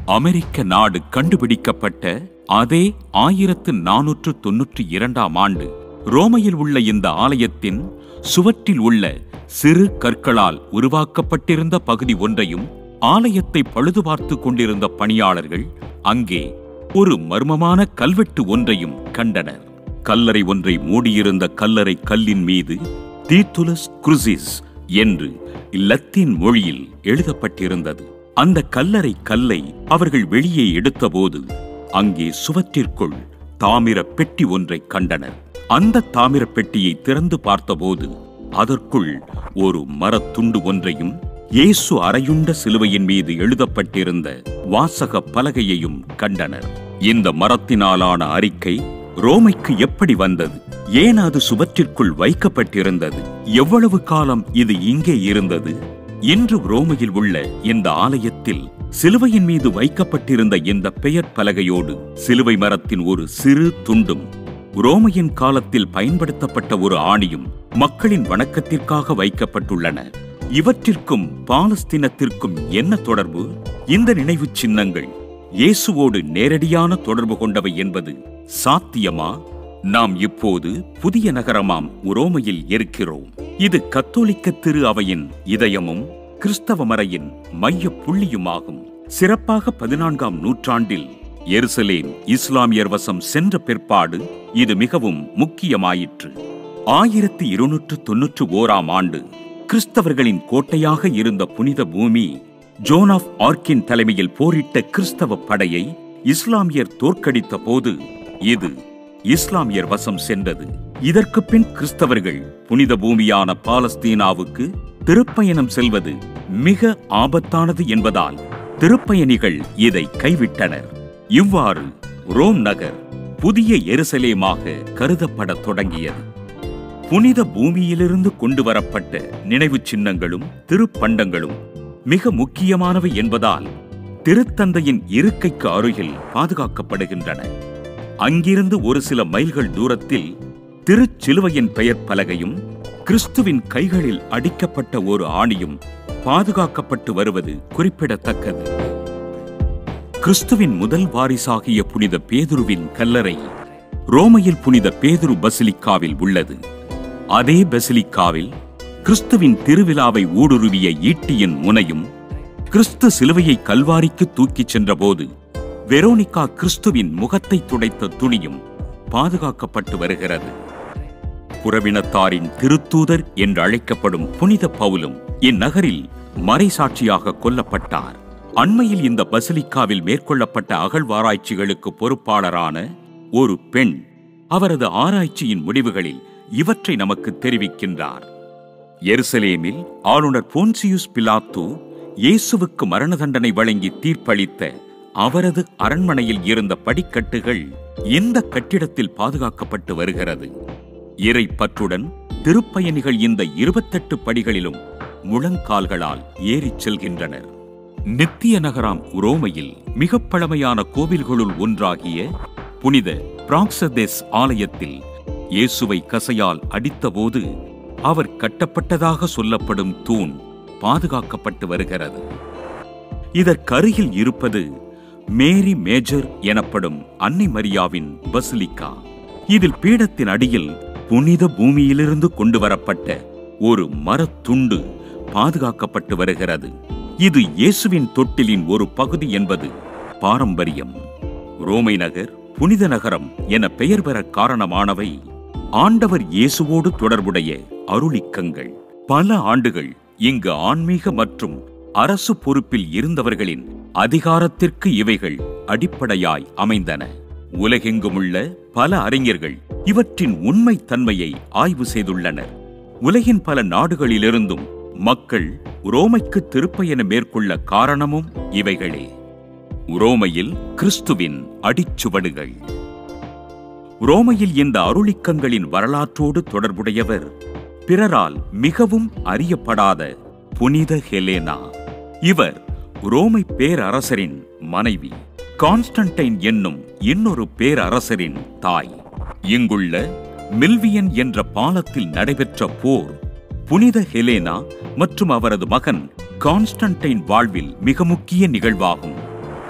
அமெரிக்க நாடு கண்டுபிடிக்கப்பட்ட அதே ஆயிரத்து நானூற்று தொன்னூற்றி இரண்டாம் ஆண்டு ரோமையில் உள்ள இந்த ஆலயத்தின் சுவற்றில் உள்ள சிறு கற்களால் உருவாக்கப்பட்டிருந்த பகுதி ஒன்றையும் ஆலயத்தை பழுது பார்த்து கொண்டிருந்த பணியாளர்கள் அங்கே ஒரு மர்மமான கல்வெட்டு ஒன்றையும் கண்டனர் கல்லறை ஒன்றை மூடியிருந்த கல்லறை கல்லின் மீது தீத்துலஸ் குருசிஸ் என்று லத்தீன் மொழியில் எழுதப்பட்டிருந்தது அந்த கல்லறை கல்லை அவர்கள் வெளியே எடுத்தபோது அங்கே சுவற்றிற்குள் தாமிர பெட்டி ஒன்றை கண்டனர் அந்த தாமிர பெட்டியை திறந்து பார்த்தபோது அதற்குள் ஒரு மரத்துண்டு ஒன்றையும் இயேசு அறையுண்ட சிலுவையின் மீது எழுதப்பட்டிருந்த வாசக பலகையையும் கண்டனர் இந்த மரத்தினாலான அறிக்கை ரோமைக்கு எப்படி வந்தது ஏன் அது சுவற்றிற்குள் வைக்கப்பட்டிருந்தது எவ்வளவு காலம் இது இங்கே இருந்தது இன்று ரோமையில் உள்ள இந்த ஆலயத்தில் சிலுவையின் மீது வைக்கப்பட்டிருந்த இந்த பெயர் பலகையோடு சிலுவை மரத்தின் ஒரு சிறு துண்டும் ரோமையின் காலத்தில் பயன்படுத்தப்பட்ட ஒரு ஆணியும் மக்களின் வணக்கத்திற்காக வைக்கப்பட்டுள்ளன இவற்றிற்கும் பாலஸ்தீனத்திற்கும் என்ன தொடர்பு இந்த நினைவுச் சின்னங்கள் இயேசுவோடு நேரடியான தொடர்பு கொண்டவை என்பது சாத்தியமா நாம் இப்போது புதிய நகரமாம் உரோமையில் இருக்கிறோம் இது கத்தோலிக்க திரு அவையின் இதயமும் கிறிஸ்தவ மறையின் மைய புள்ளியுமாகும் சிறப்பாக பதினான்காம் நூற்றாண்டில் எருசலேம் இஸ்லாமியர் வசம் சென்ற பிற்பாடு இது மிகவும் முக்கியமாயிற்று ஆயிரத்தி இருநூற்று தொன்னூற்று ஓராம் ஆண்டு கிறிஸ்தவர்களின் கோட்டையாக இருந்த புனித பூமி ஜோன் ஆஃப் ஆர்க்கின் தலைமையில் போரிட்ட கிறிஸ்தவ படையை இஸ்லாமியர் தோற்கடித்த போது இது இஸ்லாமியர் வசம் சென்றது இதற்கு பின் கிறிஸ்தவர்கள் புனித பூமியான பாலஸ்தீனாவுக்கு திருப்பயணம் செல்வது மிக ஆபத்தானது என்பதால் திருப்பயணிகள் இதை கைவிட்டனர் இவ்வாறு ரோம் நகர் புதிய எருசலேமாக கருதப்படத் தொடங்கியது புனித பூமியிலிருந்து கொண்டு வரப்பட்ட நினைவுச் சின்னங்களும் திருப்பண்டங்களும் மிக முக்கியமானவை என்பதால் திருத்தந்தையின் இருக்கைக்கு அருகில் பாதுகாக்கப்படுகின்றன அங்கிருந்து ஒரு சில மைல்கள் தூரத்தில் திருச்சிலுவையின் பெயர் பலகையும் கிறிஸ்துவின் கைகளில் அடிக்கப்பட்ட ஒரு ஆணியும் பாதுகாக்கப்பட்டு வருவது குறிப்பிடத்தக்கது கிறிஸ்துவின் முதல் வாரிசாகிய புனித பேதுருவின் கல்லறை ரோமையில் புனித பேதுரு பசிலிக்காவில் உள்ளது அதே பசிலிக்காவில் கிறிஸ்துவின் திருவிழாவை ஊடுருவிய ஈட்டியின் முனையும் கிறிஸ்து சிலுவையை கல்வாரிக்கு தூக்கிச் சென்றபோது வெரோனிகா கிறிஸ்துவின் முகத்தை துடைத்த துணியும் பாதுகாக்கப்பட்டு வருகிறது புறவினத்தாரின் திருத்தூதர் என்று அழைக்கப்படும் புனித பவுலும் இந்நகரில் மறைசாட்சியாக கொல்லப்பட்டார் அண்மையில் இந்த பசிலிக்காவில் மேற்கொள்ளப்பட்ட அகழ்வாராய்ச்சிகளுக்கு பொறுப்பாளரான ஒரு பெண் அவரது ஆராய்ச்சியின் முடிவுகளில் இவற்றை நமக்கு தெரிவிக்கின்றார் எருசலேமில் ஆளுநர் போன்சியுஸ் பிலாத்து இயேசுவுக்கு மரண தண்டனை வழங்கி தீர்ப்பளித்த அவரது அரண்மனையில் இருந்த படிக்கட்டுகள் இந்த கட்டிடத்தில் பாதுகாக்கப்பட்டு வருகிறது இறை பற்றுடன் திருப்பயணிகள் இந்த இருபத்தெட்டு படிகளிலும் முழங்கால்களால் ஏறிச் செல்கின்றனர் நித்திய நகராம் உரோமையில் மிகப் பழமையான கோவில்களுள் ஒன்றாகிய புனித பிராக்சதெஸ் ஆலயத்தில் இயேசுவை கசையால் அடித்தபோது அவர் கட்டப்பட்டதாக சொல்லப்படும் தூண் பாதுகாக்கப்பட்டு வருகிறது இதற்கருகில் இருப்பது மேரி மேஜர் எனப்படும் அன்னை மரியாவின் பசிலிக்கா இதில் பீடத்தின் அடியில் புனித பூமியிலிருந்து கொண்டு வரப்பட்ட ஒரு மரத்துண்டு பாதுகாக்கப்பட்டு வருகிறது இது இயேசுவின் தொட்டிலின் ஒரு பகுதி என்பது பாரம்பரியம் ரோமை நகர் புனித நகரம் என பெயர் பெற காரணமானவை ஆண்டவர் இயேசுவோடு தொடர்புடைய அருளிக்கங்கள் பல ஆண்டுகள் இங்கு ஆன்மீக மற்றும் அரசு பொறுப்பில் இருந்தவர்களின் அதிகாரத்திற்கு இவைகள் அடிப்படையாய் அமைந்தன உலகெங்குமுள்ள பல அறிஞர்கள் இவற்றின் உண்மை தன்மையை ஆய்வு செய்துள்ளனர் உலகின் பல நாடுகளிலிருந்தும் மக்கள் உரோமைக்கு திருப்பயண மேற்கொள்ள காரணமும் இவைகளே உரோமையில் கிறிஸ்துவின் அடிச்சுவடுகள் உரோமையில் இந்த அருளிக்கங்களின் வரலாற்றோடு தொடர்புடையவர் பிறரால் மிகவும் அறியப்படாத புனித ஹெலேனா இவர் ரோமை பேரரசரின் மனைவி கான்ஸ்டன்டைன் என்னும் இன்னொரு பேரரசரின் தாய் இங்குள்ள மில்வியன் என்ற பாலத்தில் நடைபெற்ற போர் புனித ஹெலேனா மற்றும் அவரது மகன் கான்ஸ்டன்டைன் வாழ்வில் மிக முக்கிய நிகழ்வாகும்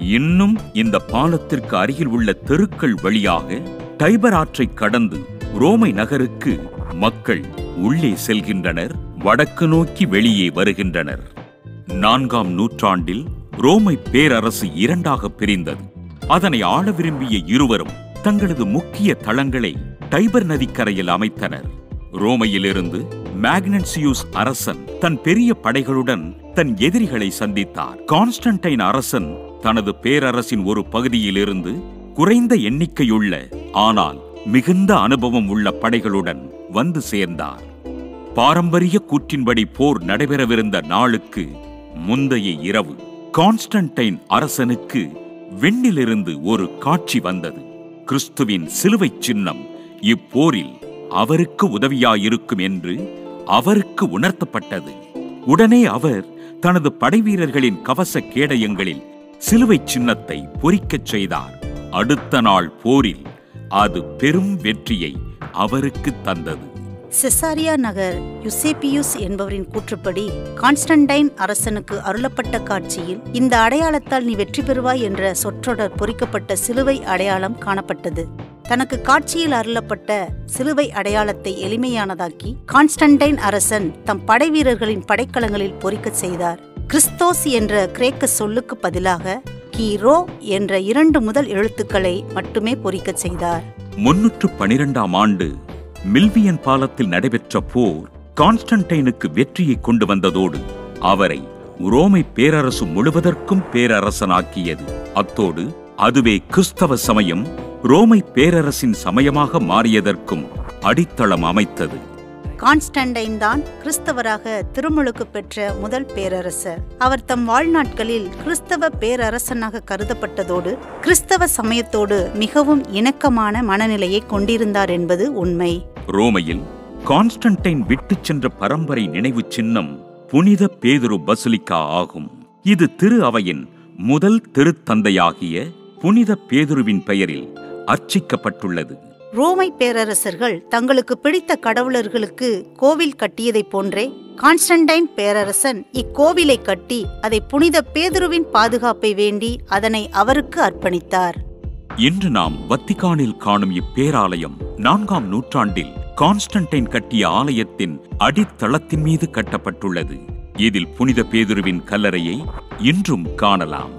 இன்னும் இந்த பாலத்திற்கு அருகில் உள்ள தெருக்கள் வழியாக டைபர் ஆற்றை கடந்து ரோமை நகருக்கு மக்கள் உள்ளே செல்கின்றனர் வடக்கு நோக்கி வெளியே வருகின்றனர் நான்காம் நூற்றாண்டில் ரோமை பேரரசு இரண்டாக பிரிந்தது அதனை ஆள விரும்பிய இருவரும் தங்களது முக்கிய தளங்களை டைபர் நதிக்கரையில் அமைத்தனர் ரோமையிலிருந்து மேக்னன்சியூஸ் அரசன் தன் பெரிய படைகளுடன் தன் எதிரிகளை சந்தித்தார் கான்ஸ்டன்டைன் அரசன் தனது பேரரசின் ஒரு பகுதியிலிருந்து குறைந்த எண்ணிக்கையுள்ள ஆனால் மிகுந்த அனுபவம் உள்ள படைகளுடன் வந்து சேர்ந்தார் பாரம்பரிய கூற்றின்படி போர் நடைபெறவிருந்த நாளுக்கு முந்தைய இரவு கான்ஸ்டன்டைன் அரசனுக்கு விண்ணிலிருந்து ஒரு காட்சி வந்தது கிறிஸ்துவின் சிலுவைச் சின்னம் இப்போரில் அவருக்கு உதவியாயிருக்கும் என்று அவருக்கு உணர்த்தப்பட்டது உடனே அவர் தனது படைவீரர்களின் கவச கேடயங்களில் சிலுவைச் சின்னத்தை பொறிக்கச் செய்தார் அடுத்த நாள் போரில் அது பெரும் வெற்றியை அவருக்கு தந்தது செசாரியா நகர் யுசேபியுஸ் என்பவரின் கூற்றுப்படி கான்ஸ்டன்டைன் அரசனுக்கு அருளப்பட்ட காட்சியில் இந்த அடையாளத்தால் நீ வெற்றி பெறுவாய் என்ற சொற்றொடர் பொறிக்கப்பட்ட சிலுவை அடையாளம் காணப்பட்டது தனக்கு காட்சியில் அருளப்பட்ட சிலுவை அடையாளத்தை எளிமையானதாக்கி கான்ஸ்டன்டைன் அரசன் தம் படைவீரர்களின் படைக்கலங்களில் பொறிக்கச் செய்தார் கிறிஸ்தோஸ் என்ற கிரேக்க சொல்லுக்கு பதிலாக கீரோ என்ற இரண்டு முதல் எழுத்துக்களை மட்டுமே பொறிக்கச் செய்தார் முன்னூற்று பனிரெண்டாம் ஆண்டு மில்வியன் பாலத்தில் நடைபெற்ற போர் கான்ஸ்டன்டைனுக்கு வெற்றியை கொண்டு வந்ததோடு அவரை ரோமை பேரரசு முழுவதற்கும் பேரரசனாக்கியது அத்தோடு அதுவே கிறிஸ்தவ சமயம் ரோமை பேரரசின் சமயமாக மாறியதற்கும் அடித்தளம் அமைத்தது கான்ஸ்டன்டைன் தான் கிறிஸ்தவராக திருமுழுக்கு பெற்ற முதல் பேரரசர் அவர் தம் வாழ்நாட்களில் கிறிஸ்தவ பேரரசனாக கருதப்பட்டதோடு கிறிஸ்தவ சமயத்தோடு மிகவும் இணக்கமான மனநிலையை கொண்டிருந்தார் என்பது உண்மை ரோமையில் கான்ஸ்டன்டைன் விட்டுச் சென்ற பரம்பரை நினைவு சின்னம் புனித பேதுரு பசுலிக்கா ஆகும் இது திரு அவையின் முதல் திருத்தந்தையாகிய புனித பேதுருவின் பெயரில் அர்ச்சிக்கப்பட்டுள்ளது ரோமை பேரரசர்கள் தங்களுக்கு பிடித்த கடவுளர்களுக்கு கோவில் கட்டியதைப் போன்றே கான்ஸ்டன்டைன் பேரரசன் இக்கோவிலை கட்டி அதை புனித பேதுருவின் பாதுகாப்பை வேண்டி அதனை அவருக்கு அர்ப்பணித்தார் இன்று நாம் வத்திகானில் காணும் இப்பேராலயம் நான்காம் நூற்றாண்டில் கான்ஸ்டன்டைன் கட்டிய ஆலயத்தின் அடித்தளத்தின் மீது கட்டப்பட்டுள்ளது இதில் புனித பேதுருவின் கல்லறையை இன்றும் காணலாம்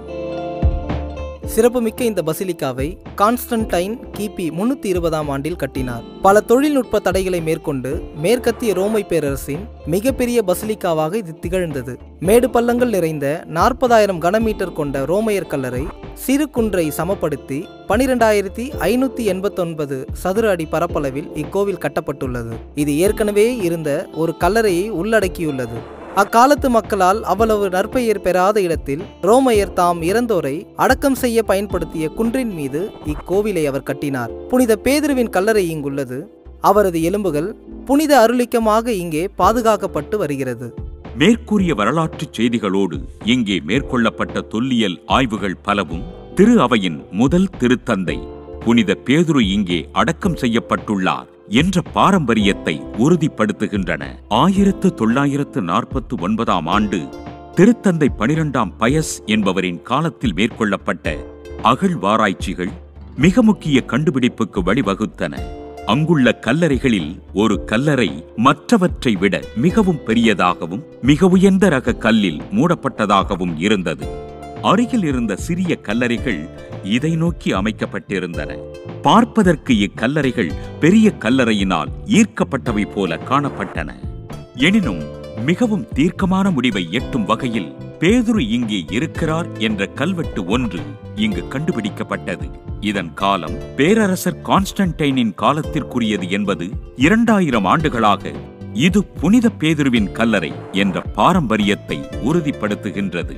சிறப்புமிக்க இந்த பசிலிக்காவை கான்ஸ்டன்டைன் கிபி முன்னூத்தி இருபதாம் ஆண்டில் கட்டினார் பல தொழில்நுட்ப தடைகளை மேற்கொண்டு மேற்கத்திய ரோமை பேரரசின் மிகப்பெரிய பசிலிக்காவாக இது திகழ்ந்தது மேடு பள்ளங்கள் நிறைந்த நாற்பதாயிரம் கனமீட்டர் கொண்ட ரோமையர் கல்லறை சிறு குன்றை சமப்படுத்தி பனிரெண்டாயிரத்தி ஐநூத்தி எண்பத்தொன்பது சதுர அடி பரப்பளவில் இக்கோவில் கட்டப்பட்டுள்ளது இது ஏற்கனவே இருந்த ஒரு கல்லறையை உள்ளடக்கியுள்ளது அக்காலத்து மக்களால் அவ்வளவு நற்பெயர் பெறாத இடத்தில் ரோமையர் தாம் இறந்தோரை அடக்கம் செய்ய பயன்படுத்திய குன்றின் மீது இக்கோவிலை அவர் கட்டினார் புனித பேதுருவின் கல்லறை இங்குள்ளது அவரது எலும்புகள் புனித அருளிக்கமாக இங்கே பாதுகாக்கப்பட்டு வருகிறது மேற்கூறிய வரலாற்றுச் செய்திகளோடு இங்கே மேற்கொள்ளப்பட்ட தொல்லியல் ஆய்வுகள் பலவும் திரு அவையின் முதல் திருத்தந்தை புனித பேதுரு இங்கே அடக்கம் செய்யப்பட்டுள்ளார் என்ற பாரம்பரியத்தை உறுதிப்படுத்துகின்றன ஆயிரத்து தொள்ளாயிரத்து நாற்பத்து ஒன்பதாம் ஆண்டு திருத்தந்தை பனிரெண்டாம் பயஸ் என்பவரின் காலத்தில் மேற்கொள்ளப்பட்ட அகழ்வாராய்ச்சிகள் மிக முக்கிய கண்டுபிடிப்புக்கு வழிவகுத்தன அங்குள்ள கல்லறைகளில் ஒரு கல்லறை மற்றவற்றை விட மிகவும் பெரியதாகவும் மிக உயர்ந்த ரக கல்லில் மூடப்பட்டதாகவும் இருந்தது அருகில் இருந்த சிறிய கல்லறைகள் இதை நோக்கி அமைக்கப்பட்டிருந்தன பார்ப்பதற்கு இக்கல்லறைகள் பெரிய கல்லறையினால் ஈர்க்கப்பட்டவை போல காணப்பட்டன எனினும் மிகவும் தீர்க்கமான முடிவை எட்டும் வகையில் பேதுரு இங்கே இருக்கிறார் என்ற கல்வெட்டு ஒன்று இங்கு கண்டுபிடிக்கப்பட்டது இதன் காலம் பேரரசர் கான்ஸ்டன்டைனின் காலத்திற்குரியது என்பது இரண்டாயிரம் ஆண்டுகளாக இது புனித பேதுருவின் கல்லறை என்ற பாரம்பரியத்தை உறுதிப்படுத்துகின்றது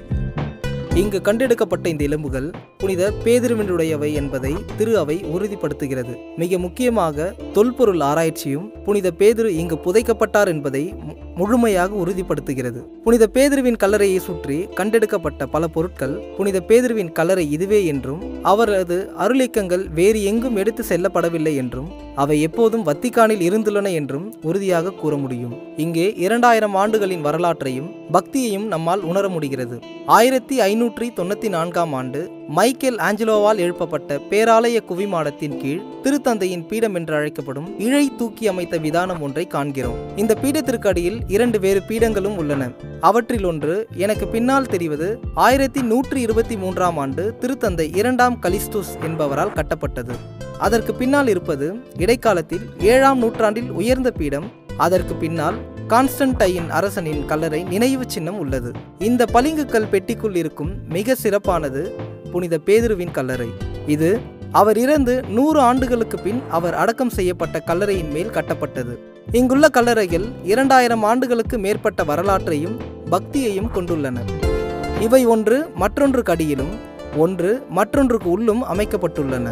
இங்கு கண்டெடுக்கப்பட்ட இந்த எலும்புகள் புனித பேதிருவினுடையவை என்பதை திரு அவை உறுதிப்படுத்துகிறது மிக முக்கியமாக தொல்பொருள் ஆராய்ச்சியும் புனித பேதிரு இங்கு புதைக்கப்பட்டார் என்பதை மு- முழுமையாக உறுதிப்படுத்துகிறது புனித பேதிருவின் கல்லறையை சுற்றி கண்டெடுக்கப்பட்ட பல பொருட்கள் புனித பேதிருவின் கல்லறை இதுவே என்றும் அவரது அருளிக்கங்கள் வேறு எங்கும் எடுத்து செல்லப்படவில்லை என்றும் அவை எப்போதும் வத்திக்கானில் இருந்துள்ளன என்றும் உறுதியாக கூற முடியும் இங்கே இரண்டாயிரம் ஆண்டுகளின் வரலாற்றையும் பக்தியையும் நம்மால் உணர முடிகிறது ஆயிரத்தி ஐநூற்றி தொண்ணூத்தி நான்காம் ஆண்டு மைக்கேல் ஆஞ்சலோவால் எழுப்பப்பட்ட பேராலய குவிமாடத்தின் கீழ் திருத்தந்தையின் பீடம் என்று அழைக்கப்படும் இழை தூக்கி அமைத்த விதானம் ஒன்றை காண்கிறோம் இந்த பீடத்திற்கு அடியில் இரண்டு வேறு பீடங்களும் உள்ளன அவற்றில் ஒன்று எனக்கு பின்னால் தெரிவது ஆயிரத்தி நூற்றி இருபத்தி மூன்றாம் ஆண்டு திருத்தந்தை இரண்டாம் கலிஸ்துஸ் என்பவரால் கட்டப்பட்டது அதற்கு பின்னால் இருப்பது இடைக்காலத்தில் ஏழாம் நூற்றாண்டில் உயர்ந்த பீடம் அதற்கு பின்னால் கான்ஸ்டன்டைன் அரசனின் கல்லறை நினைவு சின்னம் உள்ளது இந்த பளிங்குக்கல் பெட்டிக்குள் இருக்கும் மிக சிறப்பானது புனித பேதுருவின் கல்லறை இது அவர் இறந்து நூறு ஆண்டுகளுக்கு பின் அவர் அடக்கம் செய்யப்பட்ட கல்லறையின் மேல் கட்டப்பட்டது இங்குள்ள கல்லறைகள் இரண்டாயிரம் ஆண்டுகளுக்கு மேற்பட்ட வரலாற்றையும் பக்தியையும் கொண்டுள்ளன இவை ஒன்று மற்றொன்றுக்கு அடியிலும் ஒன்று மற்றொன்றுக்கு உள்ளும் அமைக்கப்பட்டுள்ளன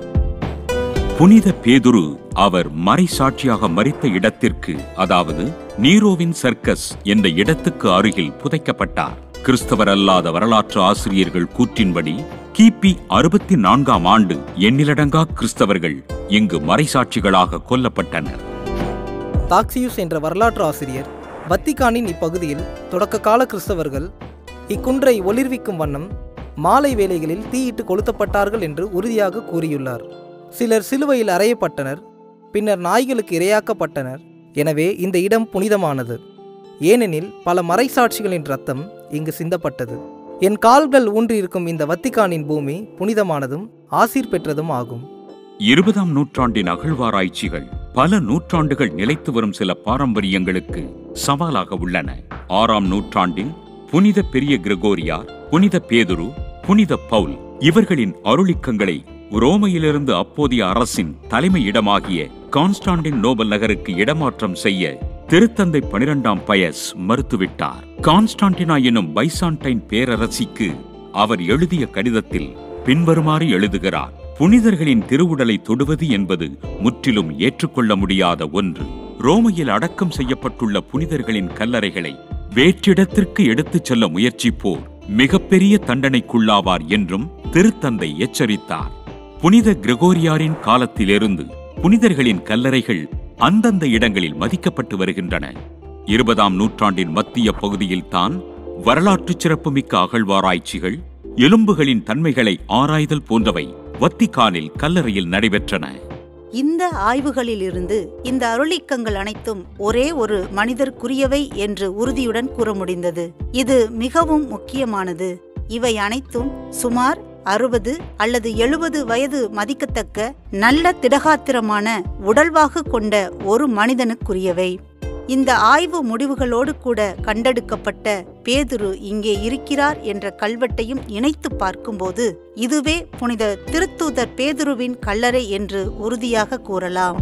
புனித பேதுரு அவர் மறைசாட்சியாக மறித்த இடத்திற்கு அதாவது நீரோவின் சர்க்கஸ் என்ற இடத்துக்கு அருகில் புதைக்கப்பட்டார் கிறிஸ்தவர் அல்லாத வரலாற்று ஆசிரியர்கள் கூற்றின்படி கிபி அறுபத்தி நான்காம் ஆண்டு எண்ணிலடங்கா கிறிஸ்தவர்கள் இங்கு மறைசாட்சிகளாக கொல்லப்பட்டனர் தாக்சியுஸ் என்ற வரலாற்று ஆசிரியர் வத்திக்கானின் இப்பகுதியில் தொடக்க கால கிறிஸ்தவர்கள் இக்குன்றை ஒளிர்விக்கும் வண்ணம் மாலை வேளைகளில் தீயிட்டு கொளுத்தப்பட்டார்கள் என்று உறுதியாக கூறியுள்ளார் சிலர் சிலுவையில் அறையப்பட்டனர் பின்னர் நாய்களுக்கு இரையாக்கப்பட்டனர் எனவே இந்த இடம் புனிதமானது ஏனெனில் பல மறைசாட்சிகளின் ரத்தம் இங்கு சிந்தப்பட்டது என் கால்கள் ஊன்றியிருக்கும் இந்த வத்திக்கானின் பூமி புனிதமானதும் ஆசீர் பெற்றதும் ஆகும் இருபதாம் நூற்றாண்டின் அகழ்வாராய்ச்சிகள் பல நூற்றாண்டுகள் நிலைத்து வரும் சில பாரம்பரியங்களுக்கு சவாலாக உள்ளன ஆறாம் நூற்றாண்டில் புனித பெரிய கிரகோரியார் புனித பேதுரு புனித பவுல் இவர்களின் அருளிக்கங்களை ரோமையிலிருந்து அப்போதைய அரசின் தலைமையிடமாகிய கான்ஸ்டாண்டின் நோபல் நகருக்கு இடமாற்றம் செய்ய திருத்தந்தை பனிரெண்டாம் பயஸ் மறுத்துவிட்டார் கான்ஸ்டான்டினா எனும் பைசான்டைன் பேரரசிக்கு அவர் எழுதிய கடிதத்தில் பின்வருமாறு எழுதுகிறார் புனிதர்களின் திருவுடலை தொடுவது என்பது முற்றிலும் ஏற்றுக்கொள்ள முடியாத ஒன்று ரோமையில் அடக்கம் செய்யப்பட்டுள்ள புனிதர்களின் கல்லறைகளை வேற்றிடத்திற்கு எடுத்துச் செல்ல முயற்சிப்போர் மிகப்பெரிய தண்டனைக்குள்ளாவார் என்றும் திருத்தந்தை எச்சரித்தார் புனித கிரகோரியாரின் காலத்திலிருந்து புனிதர்களின் கல்லறைகள் அந்தந்த இடங்களில் மதிக்கப்பட்டு வருகின்றன இருபதாம் நூற்றாண்டின் மத்திய பகுதியில்தான் வரலாற்று சிறப்புமிக்க அகழ்வாராய்ச்சிகள் எலும்புகளின் தன்மைகளை ஆராய்தல் போன்றவை வத்திக்கானில் கல்லறையில் நடைபெற்றன இந்த ஆய்வுகளிலிருந்து இந்த அருளிக்கங்கள் அனைத்தும் ஒரே ஒரு மனிதருக்குரியவை என்று உறுதியுடன் கூற முடிந்தது இது மிகவும் முக்கியமானது இவை அனைத்தும் சுமார் அறுபது அல்லது எழுபது வயது மதிக்கத்தக்க நல்ல திடகாத்திரமான உடல்வாகு கொண்ட ஒரு மனிதனுக்குரியவை இந்த ஆய்வு முடிவுகளோடு கூட கண்டெடுக்கப்பட்ட பேதுரு இங்கே இருக்கிறார் என்ற கல்வெட்டையும் இணைத்து பார்க்கும்போது இதுவே புனித திருத்தூதர் பேதுருவின் கல்லறை என்று உறுதியாக கூறலாம்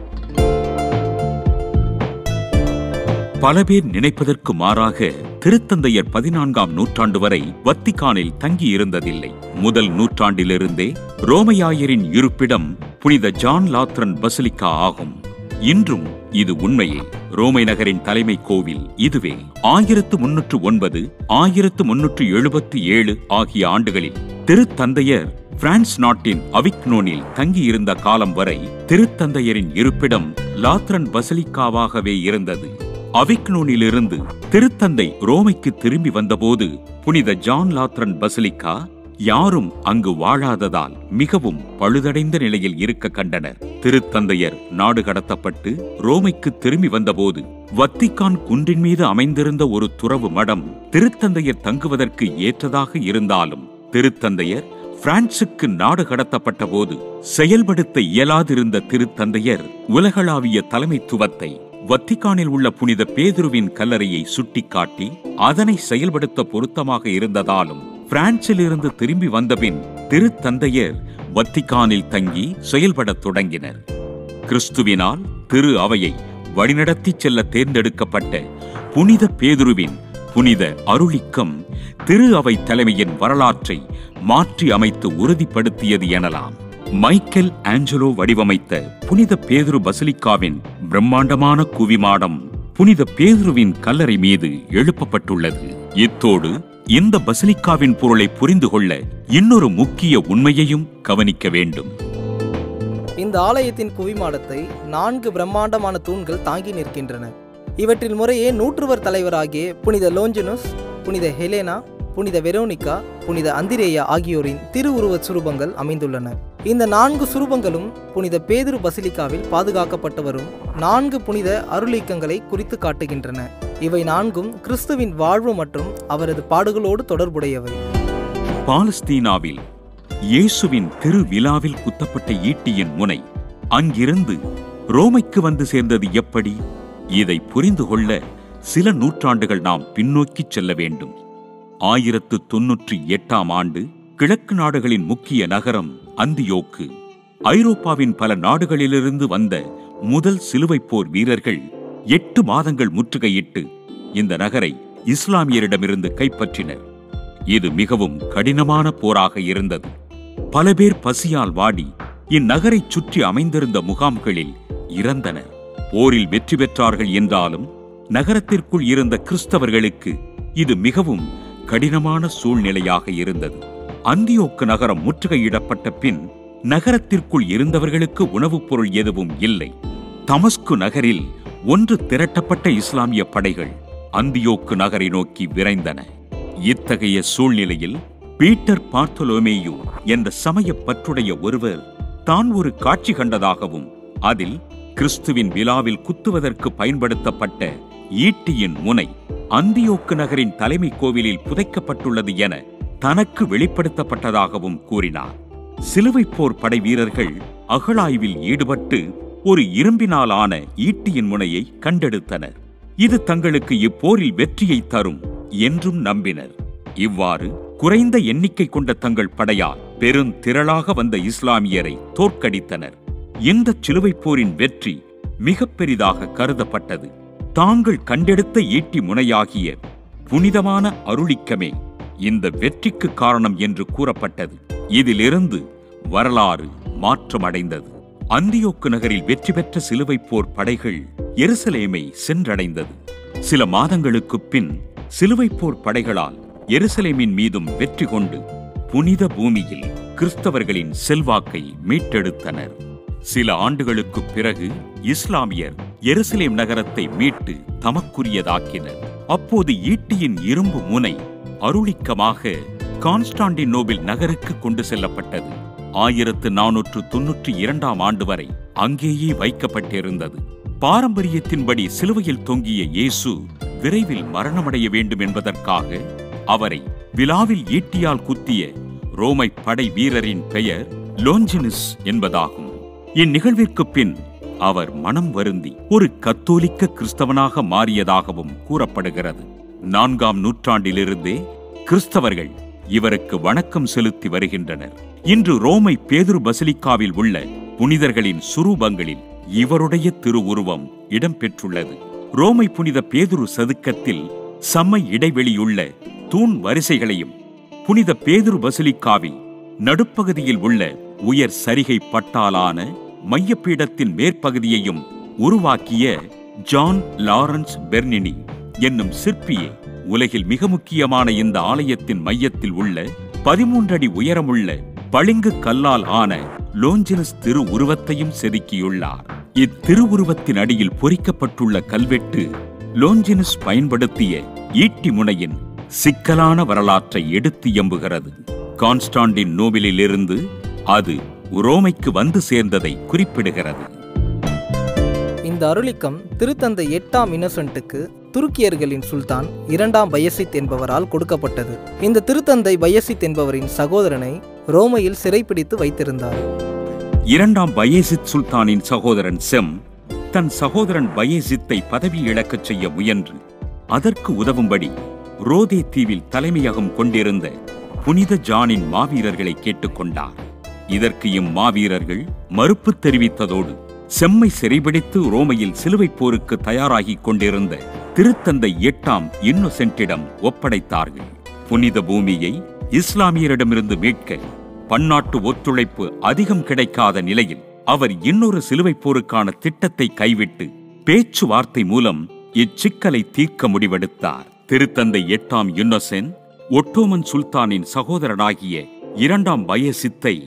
பல பேர் நினைப்பதற்கு மாறாக திருத்தந்தையர் பதினான்காம் நூற்றாண்டு வரை வத்திக்கானில் தங்கியிருந்ததில்லை முதல் நூற்றாண்டிலிருந்தே ரோமையாயரின் இருப்பிடம் புனித ஜான் லாத்ரன் பசிலிக்கா ஆகும் இன்றும் இது உண்மையே ரோமை நகரின் தலைமை கோவில் இதுவே ஆயிரத்து முன்னூற்று ஒன்பது ஆயிரத்து முன்னூற்று எழுபத்தி ஏழு ஆகிய ஆண்டுகளில் திருத்தந்தையர் பிரான்ஸ் நாட்டின் அவிக்னோனில் தங்கியிருந்த காலம் வரை திருத்தந்தையரின் இருப்பிடம் லாத்ரன் பசிலிக்காவாகவே இருந்தது அவிக்னோனிலிருந்து திருத்தந்தை ரோமைக்கு திரும்பி வந்தபோது புனித ஜான் லாத்ரன் பசிலிக்கா யாரும் அங்கு வாழாததால் மிகவும் பழுதடைந்த நிலையில் இருக்க கண்டனர் திருத்தந்தையர் நாடு கடத்தப்பட்டு ரோமைக்கு திரும்பி வந்தபோது வத்திக்கான் குன்றின் மீது அமைந்திருந்த ஒரு துறவு மடம் திருத்தந்தையர் தங்குவதற்கு ஏற்றதாக இருந்தாலும் திருத்தந்தையர் பிரான்சுக்கு நாடு கடத்தப்பட்ட போது செயல்படுத்த இயலாதிருந்த திருத்தந்தையர் உலகளாவிய தலைமைத்துவத்தை வத்திக்கானில் உள்ள புனித பேதுருவின் கல்லறையை சுட்டிக்காட்டி அதனை செயல்படுத்த பொருத்தமாக இருந்ததாலும் பிரான்சிலிருந்து திரும்பி வந்தபின் திருத்தந்தையர் வத்திக்கானில் தங்கி செயல்படத் தொடங்கினர் கிறிஸ்துவினால் திரு அவையை வழிநடத்திச் செல்ல தேர்ந்தெடுக்கப்பட்ட புனித பேதுருவின் புனித அருளிக்கம் திரு அவை தலைமையின் வரலாற்றை மாற்றி அமைத்து உறுதிப்படுத்தியது எனலாம் மைக்கேல் ஆஞ்சலோ வடிவமைத்த புனித பேதுரு பசிலிக்காவின் பிரம்மாண்டமான குவிமாடம் புனித பேதுருவின் கல்லறை மீது எழுப்பப்பட்டுள்ளது இத்தோடு இந்த பசிலிக்காவின் பொருளை புரிந்து கொள்ள இன்னொரு முக்கிய உண்மையையும் கவனிக்க வேண்டும் இந்த ஆலயத்தின் குவிமாடத்தை நான்கு பிரம்மாண்டமான தூண்கள் தாங்கி நிற்கின்றன இவற்றில் முறையே நூற்றுவர் தலைவராகிய புனித லோஞ்சனுஸ் புனித ஹெலேனா புனித வெரோனிகா புனித அந்திரேயா ஆகியோரின் திருவுருவச் சுரூபங்கள் அமைந்துள்ளன இந்த நான்கு சுரூபங்களும் புனித பேதுரு பசிலிக்காவில் பாதுகாக்கப்பட்டு வரும் நான்கு புனித அருளீக்கங்களை குறித்து காட்டுகின்றன இவை நான்கும் கிறிஸ்துவின் வாழ்வு மற்றும் அவரது பாடுகளோடு தொடர்புடையவை பாலஸ்தீனாவில் இயேசுவின் திருவிழாவில் குத்தப்பட்ட ஈட்டியின் முனை அங்கிருந்து ரோமைக்கு வந்து சேர்ந்தது எப்படி இதை புரிந்து கொள்ள சில நூற்றாண்டுகள் நாம் பின்னோக்கிச் செல்ல வேண்டும் ஆயிரத்து தொன்னூற்றி எட்டாம் ஆண்டு கிழக்கு நாடுகளின் முக்கிய நகரம் அந்தியோக்கு ஐரோப்பாவின் பல நாடுகளிலிருந்து வந்த முதல் சிலுவைப் போர் வீரர்கள் எட்டு மாதங்கள் முற்றுகையிட்டு இந்த நகரை இஸ்லாமியரிடமிருந்து கைப்பற்றினர் இது மிகவும் கடினமான போராக இருந்தது பல பேர் பசியால் வாடி இந்நகரைச் சுற்றி அமைந்திருந்த முகாம்களில் இறந்தனர் போரில் வெற்றி பெற்றார்கள் என்றாலும் நகரத்திற்குள் இருந்த கிறிஸ்தவர்களுக்கு இது மிகவும் கடினமான சூழ்நிலையாக இருந்தது அந்தியோக்கு நகரம் முற்றுகையிடப்பட்ட பின் நகரத்திற்குள் இருந்தவர்களுக்கு உணவுப் பொருள் எதுவும் இல்லை தமஸ்கு நகரில் ஒன்று திரட்டப்பட்ட இஸ்லாமிய படைகள் அந்தியோக்கு நகரை நோக்கி விரைந்தன இத்தகைய சூழ்நிலையில் பீட்டர் பார்த்தலோமேயு என்ற சமய பற்றுடைய ஒருவர் தான் ஒரு காட்சி கண்டதாகவும் அதில் கிறிஸ்துவின் விழாவில் குத்துவதற்கு பயன்படுத்தப்பட்ட ஈட்டியின் முனை அந்தியோக்கு நகரின் தலைமை கோவிலில் புதைக்கப்பட்டுள்ளது என தனக்கு வெளிப்படுத்தப்பட்டதாகவும் கூறினார் சிலுவைப் போர் படை வீரர்கள் அகழாய்வில் ஈடுபட்டு ஒரு இரும்பினால் ஆன ஈட்டியின் முனையை கண்டெடுத்தனர் இது தங்களுக்கு இப்போரில் வெற்றியை தரும் என்றும் நம்பினர் இவ்வாறு குறைந்த எண்ணிக்கை கொண்ட தங்கள் படையால் பெருந்திரளாக வந்த இஸ்லாமியரை தோற்கடித்தனர் இந்த சிலுவைப் போரின் வெற்றி மிகப் பெரிதாக கருதப்பட்டது தாங்கள் கண்டெடுத்த ஈட்டி முனையாகிய புனிதமான அருளிக்கமே இந்த வெற்றிக்கு காரணம் என்று கூறப்பட்டது இதிலிருந்து வரலாறு மாற்றமடைந்தது அந்தியோக்கு நகரில் வெற்றி பெற்ற சிலுவைப் போர் படைகள் எருசலேமை சென்றடைந்தது சில மாதங்களுக்குப் பின் சிலுவைப் போர் படைகளால் எருசலேமின் மீதும் வெற்றி கொண்டு புனித பூமியில் கிறிஸ்தவர்களின் செல்வாக்கை மீட்டெடுத்தனர் சில ஆண்டுகளுக்குப் பிறகு இஸ்லாமியர் எருசலேம் நகரத்தை மீட்டு தமக்குரியதாக்கினர் அப்போது ஈட்டியின் இரும்பு முனை அருளிக்கமாக கான்ஸ்டாண்டினோபில் நகருக்கு கொண்டு செல்லப்பட்டது ஆயிரத்து நானூற்று தொன்னூற்றி இரண்டாம் ஆண்டு வரை அங்கேயே வைக்கப்பட்டிருந்தது பாரம்பரியத்தின்படி சிலுவையில் தொங்கிய இயேசு விரைவில் மரணமடைய வேண்டும் என்பதற்காக அவரை விழாவில் ஈட்டியால் குத்திய ரோமை படை வீரரின் பெயர் லோஞ்சினிஸ் என்பதாகும் இந்நிகழ்விற்குப் பின் அவர் மனம் வருந்தி ஒரு கத்தோலிக்க கிறிஸ்தவனாக மாறியதாகவும் கூறப்படுகிறது நான்காம் நூற்றாண்டிலிருந்தே கிறிஸ்தவர்கள் இவருக்கு வணக்கம் செலுத்தி வருகின்றனர் இன்று ரோமை பேதுரு பசிலிக்காவில் உள்ள புனிதர்களின் சுரூபங்களில் இவருடைய திருவுருவம் இடம்பெற்றுள்ளது ரோமை புனித பேதுரு சதுக்கத்தில் சம இடைவெளியுள்ள தூண் வரிசைகளையும் புனித பேதுரு பசிலிக்காவில் நடுப்பகுதியில் உள்ள உயர் சரிகை பட்டாலான மையப்பீடத்தின் மேற்பகுதியையும் உருவாக்கிய ஜான் லாரன்ஸ் பெர்னினி என்னும் சிற்பியே உலகில் மிக முக்கியமான இந்த ஆலயத்தின் மையத்தில் உள்ள பதிமூன்றடி உயரமுள்ள பளிங்கு கல்லால் ஆன லோஞ்சினஸ் திரு உருவத்தையும் செதுக்கியுள்ளார் இத்திருவுருவத்தின் அடியில் பொறிக்கப்பட்டுள்ள கல்வெட்டு லோஞ்சினஸ் பயன்படுத்திய ஈட்டி முனையின் சிக்கலான வரலாற்றை எடுத்து எம்புகிறது கான்ஸ்டாண்டின் நோபிலிருந்து அது உரோமைக்கு வந்து சேர்ந்ததை குறிப்பிடுகிறது இந்த அருளிக்கம் திருத்தந்தை எட்டாம் இன்னசென்ட்டுக்கு துருக்கியர்களின் சுல்தான் இரண்டாம் பயசித் என்பவரால் கொடுக்கப்பட்டது இந்த திருத்தந்தை பயசித் என்பவரின் சகோதரனை ரோமையில் சிறைப்பிடித்து வைத்திருந்தார் இரண்டாம் பயேசித் சுல்தானின் சகோதரன் செம் தன் சகோதரன் பயேசித்தை பதவி இழக்கச் செய்ய முயன்று அதற்கு உதவும்படி ரோதே தீவில் தலைமையகம் கொண்டிருந்த புனித ஜானின் மாவீரர்களை கேட்டுக்கொண்டார் இதற்கு இம்மாவீரர்கள் மறுப்பு தெரிவித்ததோடு செம்மை சிறைபிடித்து ரோமையில் சிலுவைப் போருக்கு தயாராகிக் கொண்டிருந்த திருத்தந்தை எட்டாம் இன்னொசென்ட்டிடம் ஒப்படைத்தார்கள் புனித பூமியை இஸ்லாமியரிடமிருந்து மீட்க பன்னாட்டு ஒத்துழைப்பு அதிகம் கிடைக்காத நிலையில் அவர் இன்னொரு சிலுவைப் போருக்கான திட்டத்தை கைவிட்டு பேச்சுவார்த்தை மூலம் இச்சிக்கலை தீர்க்க முடிவெடுத்தார் திருத்தந்தை எட்டாம் இன்னொசென் ஒட்டோமன் சுல்தானின் சகோதரனாகிய இரண்டாம் பயசித்தை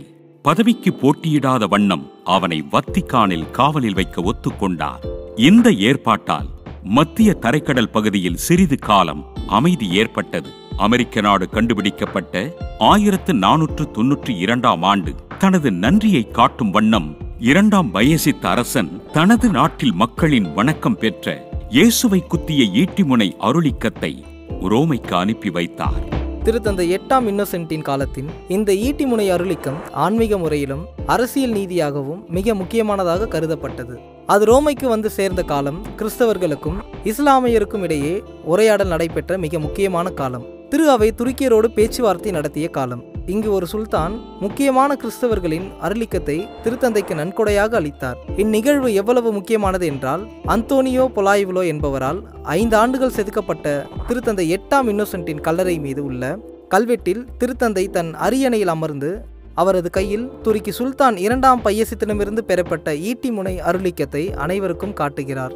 பதவிக்கு போட்டியிடாத வண்ணம் அவனை வத்திக்கானில் காவலில் வைக்க ஒத்துக்கொண்டார் இந்த ஏற்பாட்டால் மத்திய தரைக்கடல் பகுதியில் சிறிது காலம் அமைதி ஏற்பட்டது அமெரிக்க நாடு கண்டுபிடிக்கப்பட்ட ஆயிரத்து நானூற்று தொன்னூற்றி இரண்டாம் ஆண்டு தனது நன்றியை காட்டும் வண்ணம் இரண்டாம் வயசித்த அரசன் தனது நாட்டில் மக்களின் வணக்கம் பெற்ற இயேசுவை குத்திய ஈட்டிமுனை அருளிக்கத்தை ரோமைக்கு அனுப்பி வைத்தார் திருத்தந்தை எட்டாம் இன்னோசென்ட்டின் காலத்தின் இந்த ஈட்டிமுனை அருளிக்கம் ஆன்மீக முறையிலும் அரசியல் நீதியாகவும் மிக முக்கியமானதாக கருதப்பட்டது அது ரோமைக்கு வந்து சேர்ந்த காலம் கிறிஸ்தவர்களுக்கும் இஸ்லாமியருக்கும் இடையே உரையாடல் நடைபெற்ற மிக முக்கியமான காலம் திரு அவை துருக்கியரோடு பேச்சுவார்த்தை நடத்திய காலம் இங்கு ஒரு சுல்தான் முக்கியமான கிறிஸ்தவர்களின் அருளிக்கத்தை திருத்தந்தைக்கு நன்கொடையாக அளித்தார் இந்நிகழ்வு எவ்வளவு முக்கியமானது என்றால் அந்தோனியோ பொலாய்வுலோ என்பவரால் ஐந்து ஆண்டுகள் செதுக்கப்பட்ட திருத்தந்தை எட்டாம் இன்னோசென்ட்டின் கல்லறை மீது உள்ள கல்வெட்டில் திருத்தந்தை தன் அரியணையில் அமர்ந்து அவரது கையில் துருக்கி சுல்தான் இரண்டாம் பையசித்திடமிருந்து பெறப்பட்ட ஈட்டிமுனை அருளிக்கத்தை அனைவருக்கும் காட்டுகிறார்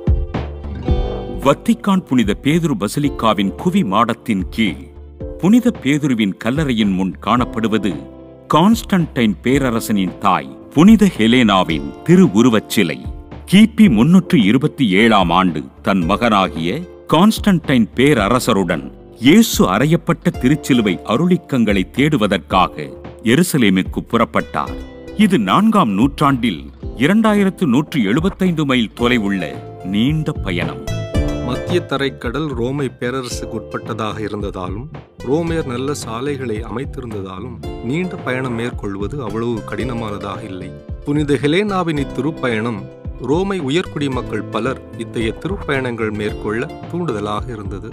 வத்திக்கான் புனித பேதுரு பசிலிக்காவின் குவி மாடத்தின் கீழ் புனித பேதுருவின் கல்லறையின் முன் காணப்படுவது கான்ஸ்டன்டைன் பேரரசனின் தாய் புனித ஹெலேனாவின் திருவுருவச் சிலை கிபி முன்னூற்று இருபத்தி ஏழாம் ஆண்டு தன் மகனாகிய கான்ஸ்டன்டைன் பேரரசருடன் இயேசு அறையப்பட்ட திருச்சிலுவை அருளிக்கங்களை தேடுவதற்காக எருசலேமுக்கு புறப்பட்டார் இது நான்காம் நூற்றாண்டில் இரண்டாயிரத்து நூற்று எழுபத்தைந்து மைல் தொலைவுள்ள நீண்ட பயணம் மத்திய தரைக்கடல் ரோமை பேரரசுக்கு உட்பட்டதாக இருந்ததாலும் ரோமையர் நல்ல சாலைகளை அமைத்திருந்ததாலும் நீண்ட பயணம் மேற்கொள்வது அவ்வளவு கடினமானதாக இல்லை புனித ஹெலேனாவின் இத்திருப்பயணம் ரோமை உயர்குடி மக்கள் பலர் இத்தகைய திருப்பயணங்கள் மேற்கொள்ள தூண்டுதலாக இருந்தது